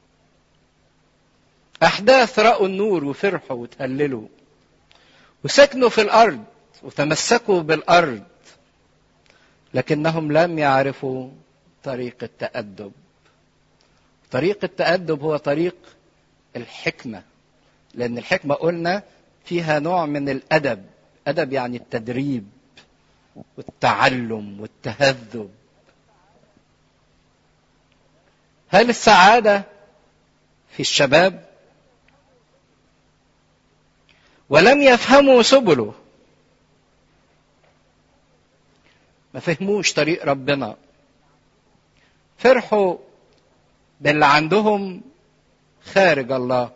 أحداث رأوا النور وفرحوا وتهللوا وسكنوا في الأرض وتمسكوا بالأرض لكنهم لم يعرفوا طريق التأدب طريق التأدب هو طريق الحكمة لأن الحكمة قلنا فيها نوع من الأدب أدب يعني التدريب والتعلم والتهذب هل السعادة في الشباب ولم يفهموا سبله ما فهموش طريق ربنا فرحوا باللي عندهم خارج الله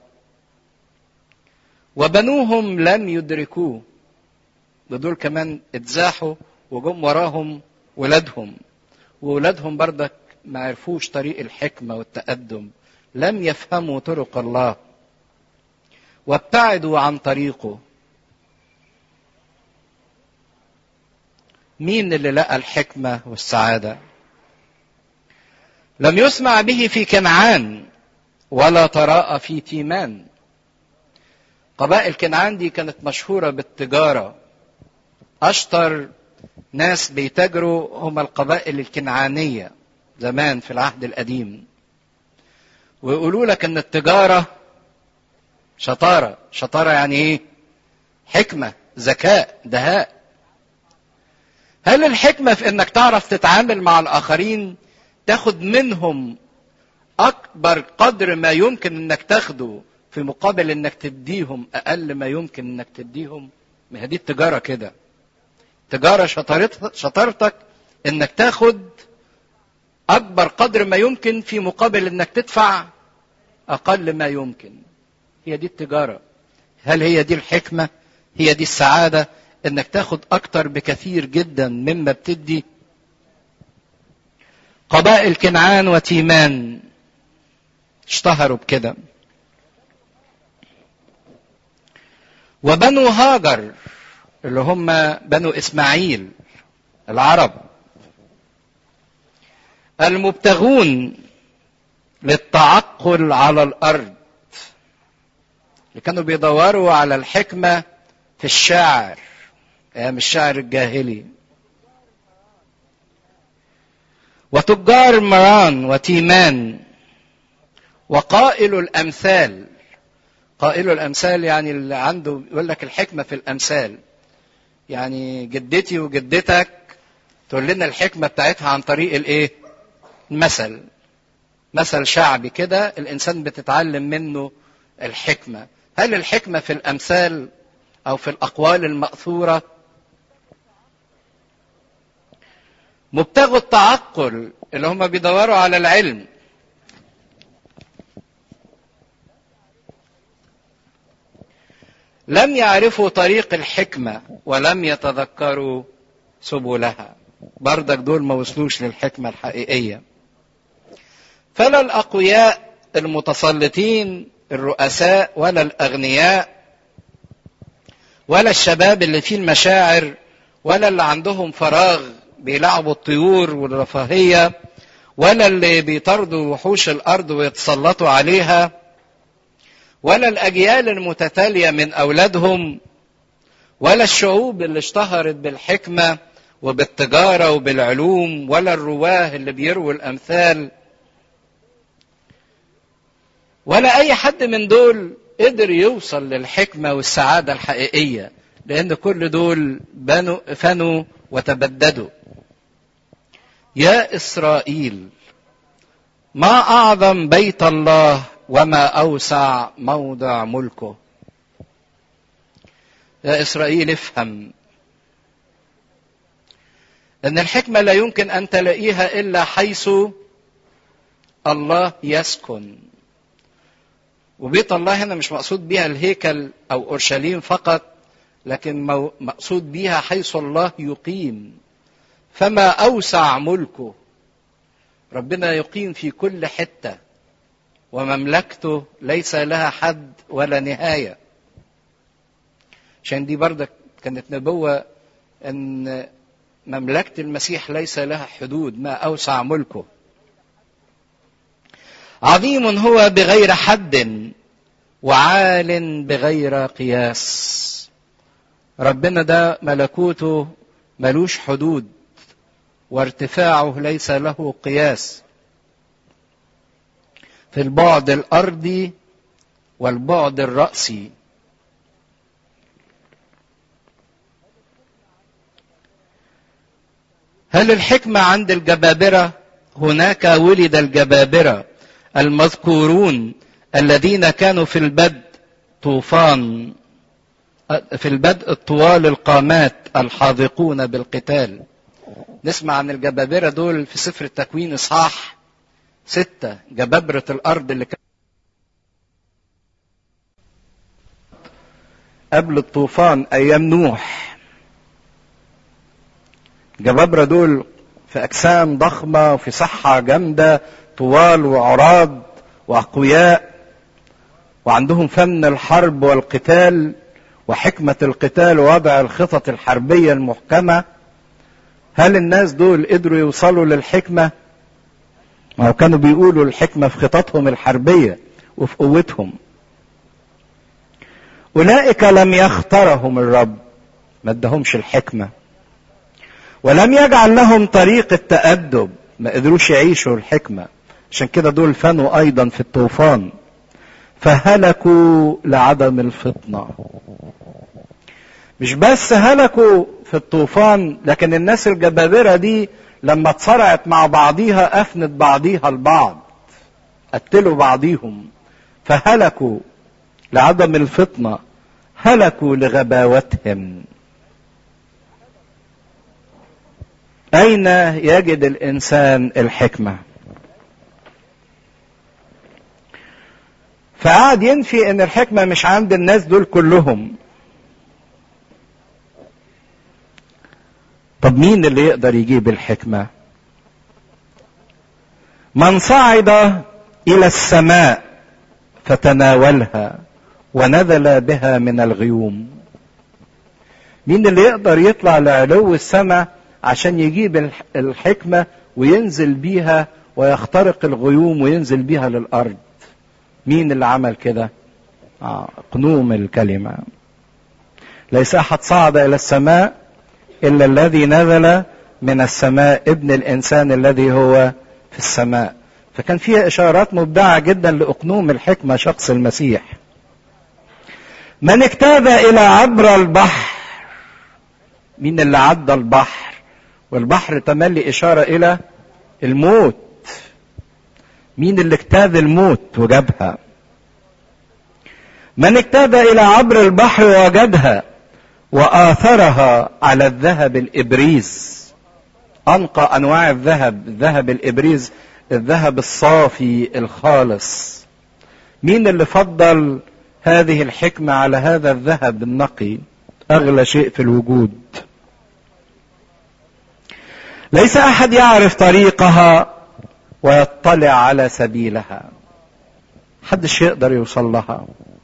وبنوهم لم يدركوه دول كمان اتزاحوا وجم وراهم ولادهم وولادهم بردك ما عرفوش طريق الحكمة والتقدم لم يفهموا طرق الله وابتعدوا عن طريقه مين اللي لقى الحكمة والسعادة لم يسمع به في كنعان ولا تراءى في تيمان قبائل كنعان دي كانت مشهورة بالتجارة أشطر ناس بيتاجروا هم القبائل الكنعانية زمان في العهد القديم ويقولوا لك ان التجارة شطارة شطارة يعني ايه حكمة ذكاء دهاء هل الحكمة في انك تعرف تتعامل مع الاخرين تاخد منهم اكبر قدر ما يمكن انك تاخده في مقابل انك تديهم اقل ما يمكن انك تديهم ما هي دي التجارة كده تجارة شطارتك, شطارتك انك تاخد اكبر قدر ما يمكن في مقابل انك تدفع اقل ما يمكن هي دي التجارة هل هي دي الحكمة هي دي السعادة انك تاخد اكتر بكثير جدا مما بتدي قبائل كنعان وتيمان اشتهروا بكده وبنو هاجر اللي هم بنو اسماعيل العرب المبتغون للتعقل على الارض اللي كانوا بيدوروا على الحكمه في الشعر ايام الشعر الجاهلي وتجار مران وتيمان وقائل الامثال قائل الامثال يعني اللي عنده يقول لك الحكمه في الامثال يعني جدتي وجدتك تقول لنا الحكمه بتاعتها عن طريق الايه مثل مثل شعبي كده الانسان بتتعلم منه الحكمه هل الحكمه في الامثال او في الاقوال الماثوره مبتغوا التعقل اللي هم بيدوروا على العلم لم يعرفوا طريق الحكمة ولم يتذكروا سبلها بردك دول ما وصلوش للحكمة الحقيقية فلا الأقوياء المتسلطين الرؤساء ولا الأغنياء ولا الشباب اللي فيه المشاعر ولا اللي عندهم فراغ بيلعبوا الطيور والرفاهية ولا اللي بيطردوا وحوش الأرض ويتسلطوا عليها ولا الأجيال المتتالية من أولادهم ولا الشعوب اللي اشتهرت بالحكمة وبالتجارة وبالعلوم ولا الرواه اللي بيرووا الأمثال ولا أي حد من دول قدر يوصل للحكمة والسعادة الحقيقية لأن كل دول بنوا فنوا وتبددوا يا إسرائيل ما أعظم بيت الله وما أوسع موضع ملكه يا إسرائيل افهم أن الحكمة لا يمكن أن تلاقيها إلا حيث الله يسكن وبيت الله هنا مش مقصود بها الهيكل أو أورشليم فقط لكن مقصود بها حيث الله يقيم فما أوسع ملكه ربنا يقيم في كل حتة ومملكته ليس لها حد ولا نهاية عشان دي بردك كانت نبوة أن مملكة المسيح ليس لها حدود ما أوسع ملكه عظيم هو بغير حد وعال بغير قياس ربنا ده ملكوته ملوش حدود وارتفاعه ليس له قياس في البعد الارضي والبعد الراسي هل الحكمه عند الجبابره هناك ولد الجبابره المذكورون الذين كانوا في البدء طوفان في البدء طوال القامات الحاذقون بالقتال نسمع عن الجبابرة دول في سفر التكوين إصحاح ستة جبابرة الأرض اللي كانت قبل الطوفان أيام نوح جبابرة دول في اجسام ضخمه وفي صحه جامده طوال وعراض واقوياء وعندهم فن الحرب والقتال وحكمه القتال ووضع الخطط الحربيه المحكمه هل الناس دول قدروا يوصلوا للحكمه ما هو كانوا بيقولوا الحكمه في خططهم الحربيه وفي قوتهم اولئك لم يخترهم الرب ما ادهمش الحكمه ولم يجعل لهم طريق التأدب ما قدروش يعيشوا الحكمة عشان كده دول فنوا أيضا في الطوفان فهلكوا لعدم الفطنة مش بس هلكوا في الطوفان لكن الناس الجبابرة دي لما اتصرعت مع بعضيها أفنت بعضيها البعض قتلوا بعضيهم فهلكوا لعدم الفطنة هلكوا لغباوتهم أين يجد الإنسان الحكمة؟ فقعد ينفي إن الحكمة مش عند الناس دول كلهم. طب مين اللي يقدر يجيب الحكمة؟ من صعد إلى السماء فتناولها ونزل بها من الغيوم. مين اللي يقدر يطلع لعلو السماء عشان يجيب الحكمة وينزل بيها ويخترق الغيوم وينزل بيها للأرض مين اللي عمل كده آه قنوم الكلمة ليس أحد صعد إلى السماء إلا الذي نزل من السماء ابن الإنسان الذي هو في السماء فكان فيها إشارات مبدعة جدا لأقنوم الحكمة شخص المسيح من اجتاز إلى عبر البحر مين اللي عدى البحر والبحر تملي إشارة إلى الموت مين اللي اجتاز الموت وجابها من اجتاز إلى عبر البحر وجدها وآثرها على الذهب الإبريز أنقى أنواع الذهب الذهب الإبريز الذهب الصافي الخالص مين اللي فضل هذه الحكمة على هذا الذهب النقي أغلى شيء في الوجود ليس احد يعرف طريقها ويطلع على سبيلها محدش يقدر يوصل لها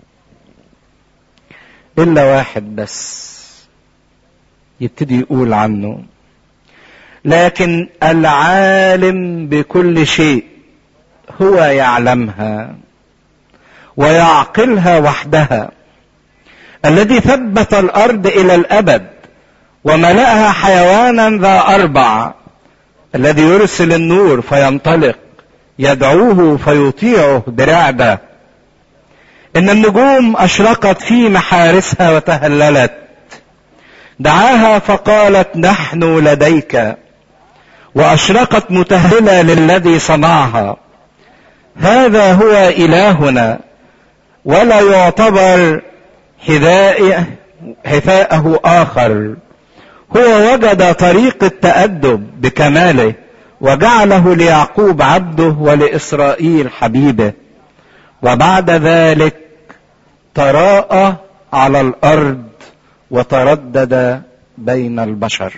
الا واحد بس يبتدي يقول عنه لكن العالم بكل شيء هو يعلمها ويعقلها وحدها الذي ثبت الارض الى الابد وملأها حيوانا ذا أربع الذي يرسل النور فينطلق يدعوه فيطيعه برعدة إن النجوم أشرقت في محارسها وتهللت دعاها فقالت نحن لديك وأشرقت متهلة للذي صنعها هذا هو إلهنا ولا يعتبر حذاء حذاءه آخر هو وجد طريق التأدب بكماله وجعله ليعقوب عبده ولإسرائيل حبيبه وبعد ذلك تراءى على الأرض وتردد بين البشر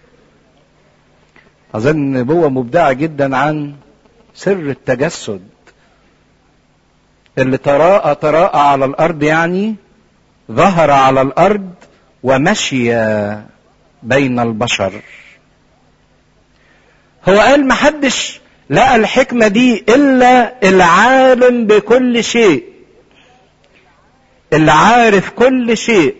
أظن نبوة مبدعة جدا عن سر التجسد اللي تراءى تراءى على الأرض يعني ظهر على الأرض ومشي بين البشر هو قال محدش لقى الحكمة دي إلا العالم بكل شيء اللي عارف كل شيء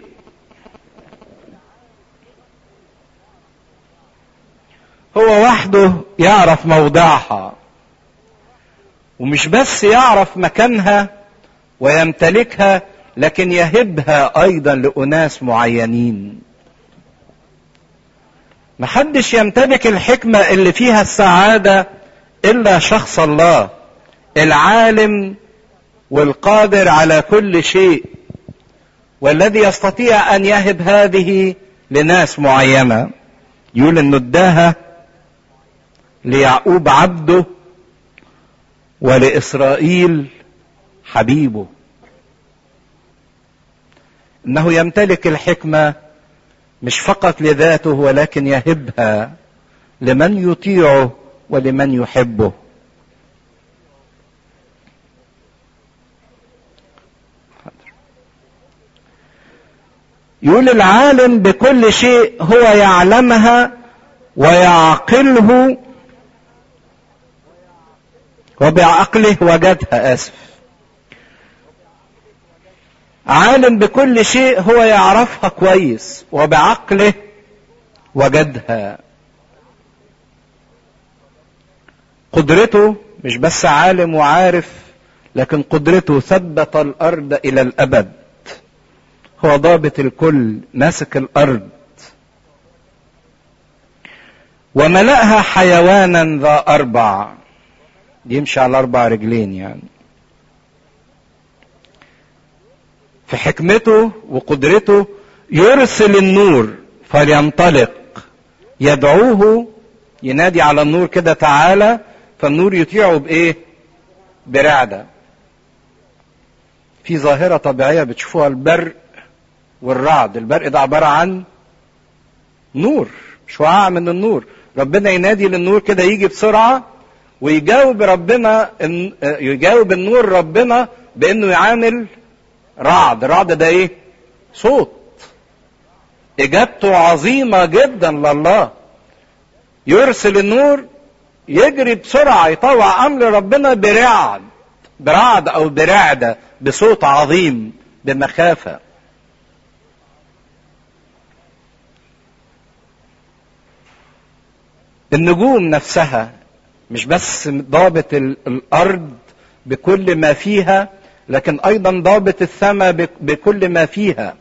هو وحده يعرف موضعها ومش بس يعرف مكانها ويمتلكها لكن يهبها ايضا لاناس معينين محدش يمتلك الحكمة اللي فيها السعادة إلا شخص الله العالم والقادر على كل شيء والذي يستطيع أن يهب هذه لناس معينة يقول إنه اداها ليعقوب عبده ولإسرائيل حبيبه إنه يمتلك الحكمة مش فقط لذاته ولكن يهبها لمن يطيعه ولمن يحبه يقول العالم بكل شيء هو يعلمها ويعقله وبعقله وجدها اسف عالم بكل شيء هو يعرفها كويس وبعقله وجدها قدرته مش بس عالم وعارف لكن قدرته ثبت الارض الى الابد هو ضابط الكل ماسك الارض وملأها حيوانا ذا اربع يمشي على اربع رجلين يعني في حكمته وقدرته يرسل النور فلينطلق يدعوه ينادي على النور كده تعالى فالنور يطيعه بايه برعده في ظاهره طبيعيه بتشوفوها البرق والرعد البرق ده عباره عن نور شعاع من النور ربنا ينادي للنور كده يجي بسرعه ويجاوب ربنا يجاوب النور ربنا بانه يعامل رعد رعد ده ايه صوت اجابته عظيمه جدا لله يرسل النور يجري بسرعه يطوع امر ربنا برعد برعد او برعده بصوت عظيم بمخافه النجوم نفسها مش بس ضابط الارض بكل ما فيها لكن ايضا ضابط السماء بكل ما فيها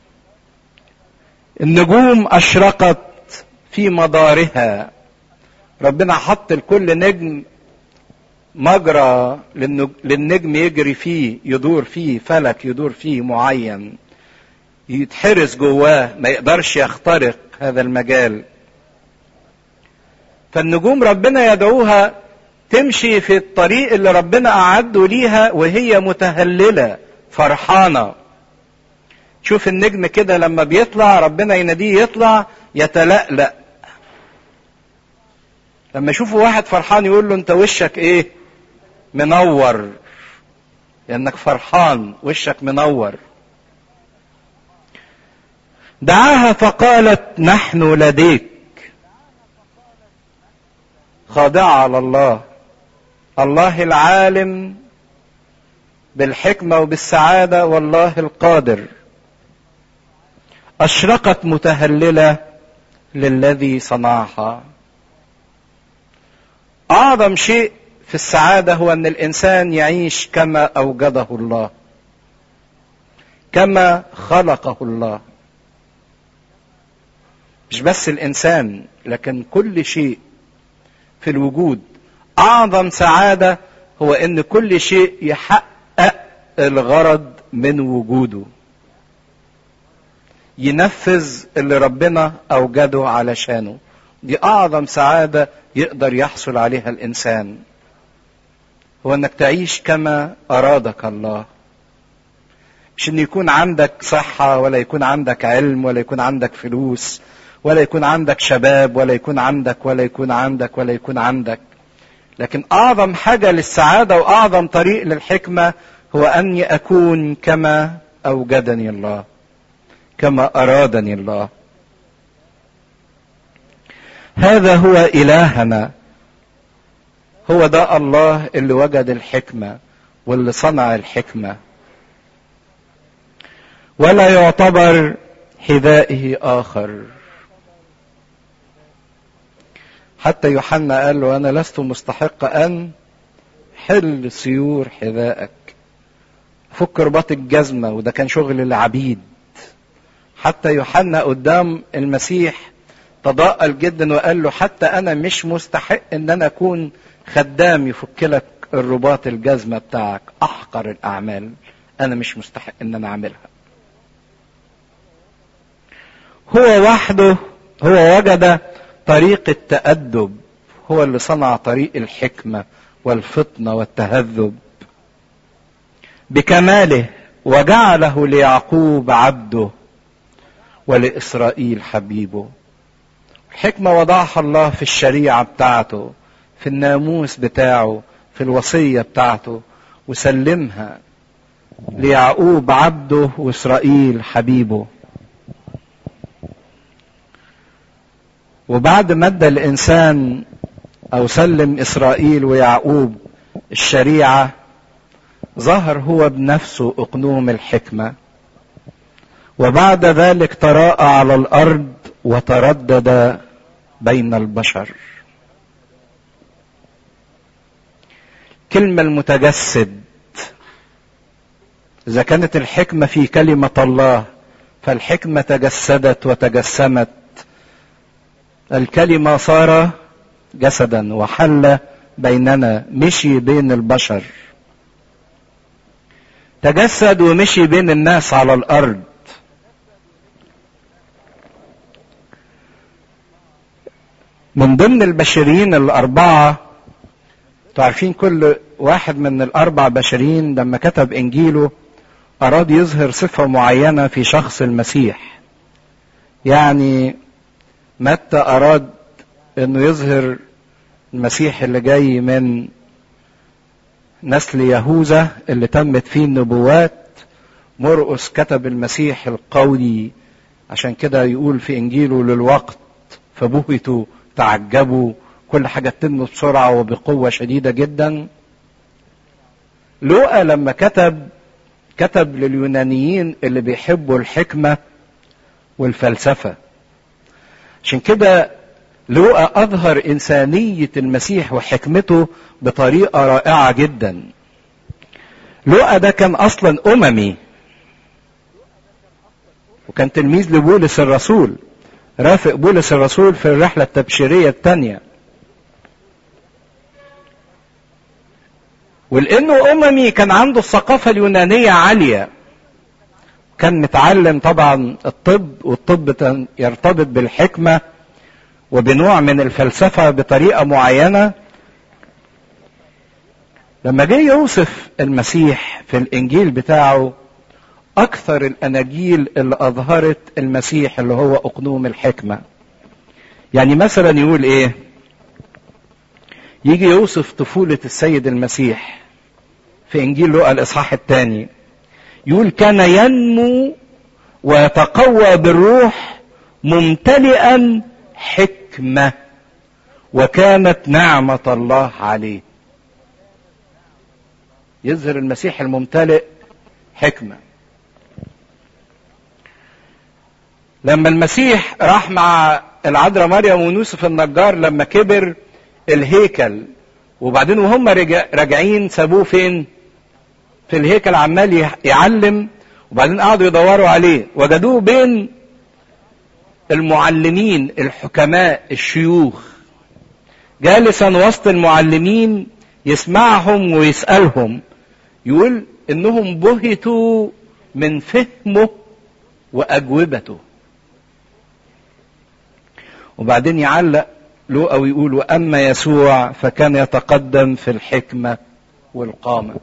النجوم اشرقت في مدارها ربنا حط لكل نجم مجرى للنجم يجري فيه يدور فيه فلك يدور فيه معين يتحرس جواه ما يقدرش يخترق هذا المجال فالنجوم ربنا يدعوها تمشي في الطريق اللي ربنا أعده ليها وهي متهللة فرحانة شوف النجم كده لما بيطلع ربنا يناديه يطلع يتلألأ لما يشوفوا واحد فرحان يقول له انت وشك ايه منور لانك فرحان وشك منور دعاها فقالت نحن لديك خاضعة على الله الله العالم بالحكمة وبالسعادة والله القادر أشرقت متهللة للذي صنعها أعظم شيء في السعادة هو أن الإنسان يعيش كما أوجده الله كما خلقه الله مش بس الإنسان لكن كل شيء في الوجود اعظم سعاده هو ان كل شيء يحقق الغرض من وجوده ينفذ اللي ربنا اوجده علشانه دي اعظم سعاده يقدر يحصل عليها الانسان هو انك تعيش كما ارادك الله مش ان يكون عندك صحه ولا يكون عندك علم ولا يكون عندك فلوس ولا يكون عندك شباب ولا يكون عندك ولا يكون عندك ولا يكون عندك لكن اعظم حاجه للسعاده واعظم طريق للحكمه هو اني اكون كما اوجدني الله كما ارادني الله هذا هو الهنا هو ده الله اللي وجد الحكمه واللي صنع الحكمه ولا يعتبر حذائه اخر حتى يوحنا قال له انا لست مستحق ان حل سيور حذائك فك رباط الجزمه وده كان شغل العبيد حتى يوحنا قدام المسيح تضاءل جدا وقال له حتى انا مش مستحق ان انا اكون خدام يفك لك الرباط الجزمه بتاعك احقر الاعمال انا مش مستحق ان انا اعملها هو وحده هو وجد طريق التأدب هو اللي صنع طريق الحكمة والفطنة والتهذب بكماله وجعله ليعقوب عبده ولإسرائيل حبيبه الحكمة وضعها الله في الشريعة بتاعته في الناموس بتاعه في الوصية بتاعته وسلمها ليعقوب عبده وإسرائيل حبيبه وبعد ما ادى الإنسان أو سلم إسرائيل ويعقوب الشريعة ظهر هو بنفسه أقنوم الحكمة وبعد ذلك تراءى على الأرض وتردد بين البشر كلمة المتجسد إذا كانت الحكمة في كلمة الله فالحكمة تجسدت وتجسمت الكلمة صار جسدا وحل بيننا مشي بين البشر تجسد ومشي بين الناس على الأرض من ضمن البشريين الأربعة تعرفين كل واحد من الأربع بشريين لما كتب إنجيله أراد يظهر صفة معينة في شخص المسيح يعني متى أراد أنه يظهر المسيح اللي جاي من نسل يهوذا اللي تمت فيه النبوات مرقس كتب المسيح القولي عشان كده يقول في إنجيله للوقت فبهتوا تعجبوا كل حاجة تتم بسرعة وبقوة شديدة جدا لوقا لما كتب كتب لليونانيين اللي بيحبوا الحكمة والفلسفة عشان كده لوقا أظهر إنسانية المسيح وحكمته بطريقة رائعة جدا لوقا ده كان أصلا أممي وكان تلميذ لبولس الرسول رافق بولس الرسول في الرحلة التبشيرية الثانية ولانه اممي كان عنده الثقافه اليونانيه عاليه كان متعلم طبعا الطب والطب يرتبط بالحكمه وبنوع من الفلسفه بطريقه معينه لما جه يوصف المسيح في الانجيل بتاعه اكثر الاناجيل اللي اظهرت المسيح اللي هو اقنوم الحكمه يعني مثلا يقول ايه يجي يوصف طفوله السيد المسيح في انجيل لوقا الاصحاح الثاني يقول كان ينمو ويتقوى بالروح ممتلئا حكمه وكانت نعمه الله عليه يظهر المسيح الممتلئ حكمه لما المسيح راح مع العذراء مريم ويوسف النجار لما كبر الهيكل وبعدين وهم راجعين سابوه فين في الهيكل عمال يعلم وبعدين قعدوا يدوروا عليه وجدوه بين المعلمين الحكماء الشيوخ جالسا وسط المعلمين يسمعهم ويسألهم يقول انهم بهتوا من فهمه واجوبته وبعدين يعلق لوقا ويقول واما يسوع فكان يتقدم في الحكمه والقامه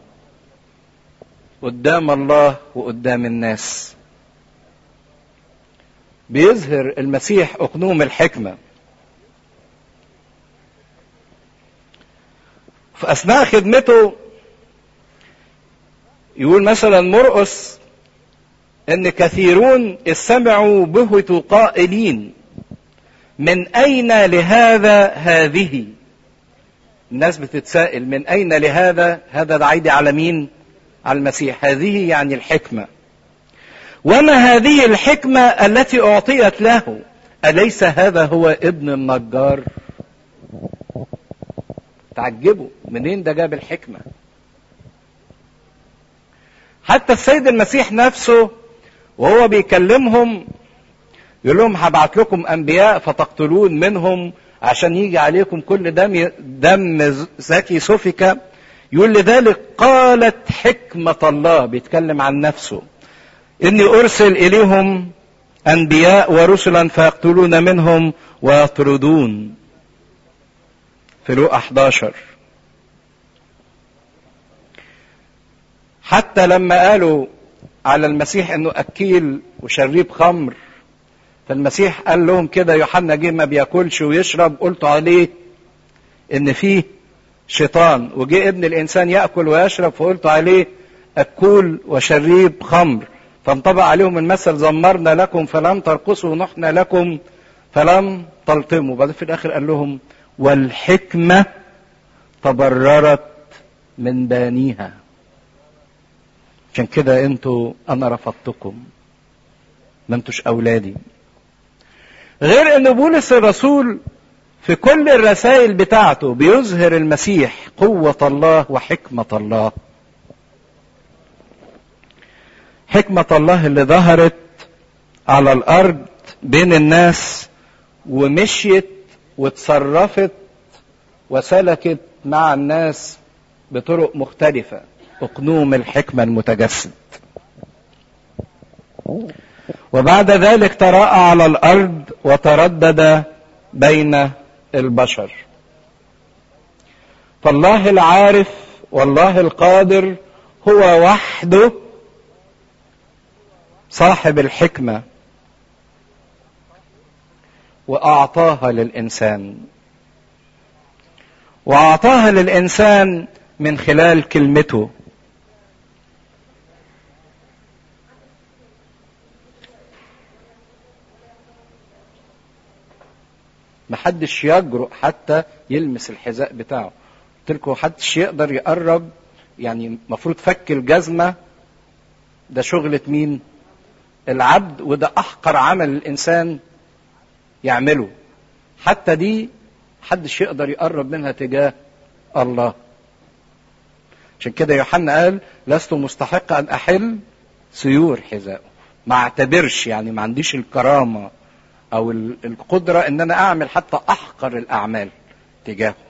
قدام الله وقدام الناس بيظهر المسيح اقنوم الحكمه في اثناء خدمته يقول مثلا مرقس ان كثيرون استمعوا بهتوا قائلين من اين لهذا هذه الناس بتتسائل من اين لهذا هذا ده عايد على مين على المسيح هذه يعني الحكمه وما هذه الحكمه التي اعطيت له اليس هذا هو ابن النجار تعجبوا منين ده جاب الحكمه حتى السيد المسيح نفسه وهو بيكلمهم يقول لهم هبعت لكم انبياء فتقتلون منهم عشان يجي عليكم كل دم دم زكي سفك يقول لذلك قالت حكمة الله بيتكلم عن نفسه إني أرسل إليهم أنبياء ورسلا فيقتلون منهم ويطردون في لوقا 11 حتى لما قالوا على المسيح انه اكيل وشريب خمر فالمسيح قال لهم كده يوحنا جه ما بياكلش ويشرب قلتوا عليه ان فيه شيطان وجه ابن الانسان ياكل ويشرب فقلتوا عليه اكول وشريب خمر فانطبق عليهم المثل زمرنا لكم فلم ترقصوا ونحن لكم فلم تلطموا بعد في الاخر قال لهم والحكمه تبررت من بانيها عشان كده انتوا انا رفضتكم ما انتوش اولادي غير ان بولس الرسول في كل الرسائل بتاعته بيظهر المسيح قوة الله وحكمة الله حكمة الله اللي ظهرت على الأرض بين الناس ومشيت وتصرفت وسلكت مع الناس بطرق مختلفة أقنوم الحكمة المتجسد وبعد ذلك تراءى على الأرض وتردد بين البشر فالله العارف والله القادر هو وحده صاحب الحكمه واعطاها للانسان واعطاها للانسان من خلال كلمته محدش يجرؤ حتى يلمس الحذاء بتاعه قلت لكم محدش يقدر يقرب يعني المفروض فك الجزمه ده شغله مين العبد وده احقر عمل الانسان يعمله حتى دي محدش يقدر يقرب منها تجاه الله عشان كده يوحنا قال لست مستحق ان احل سيور حذائه ما اعتبرش يعني ما عنديش الكرامه او القدره ان انا اعمل حتى احقر الاعمال تجاهه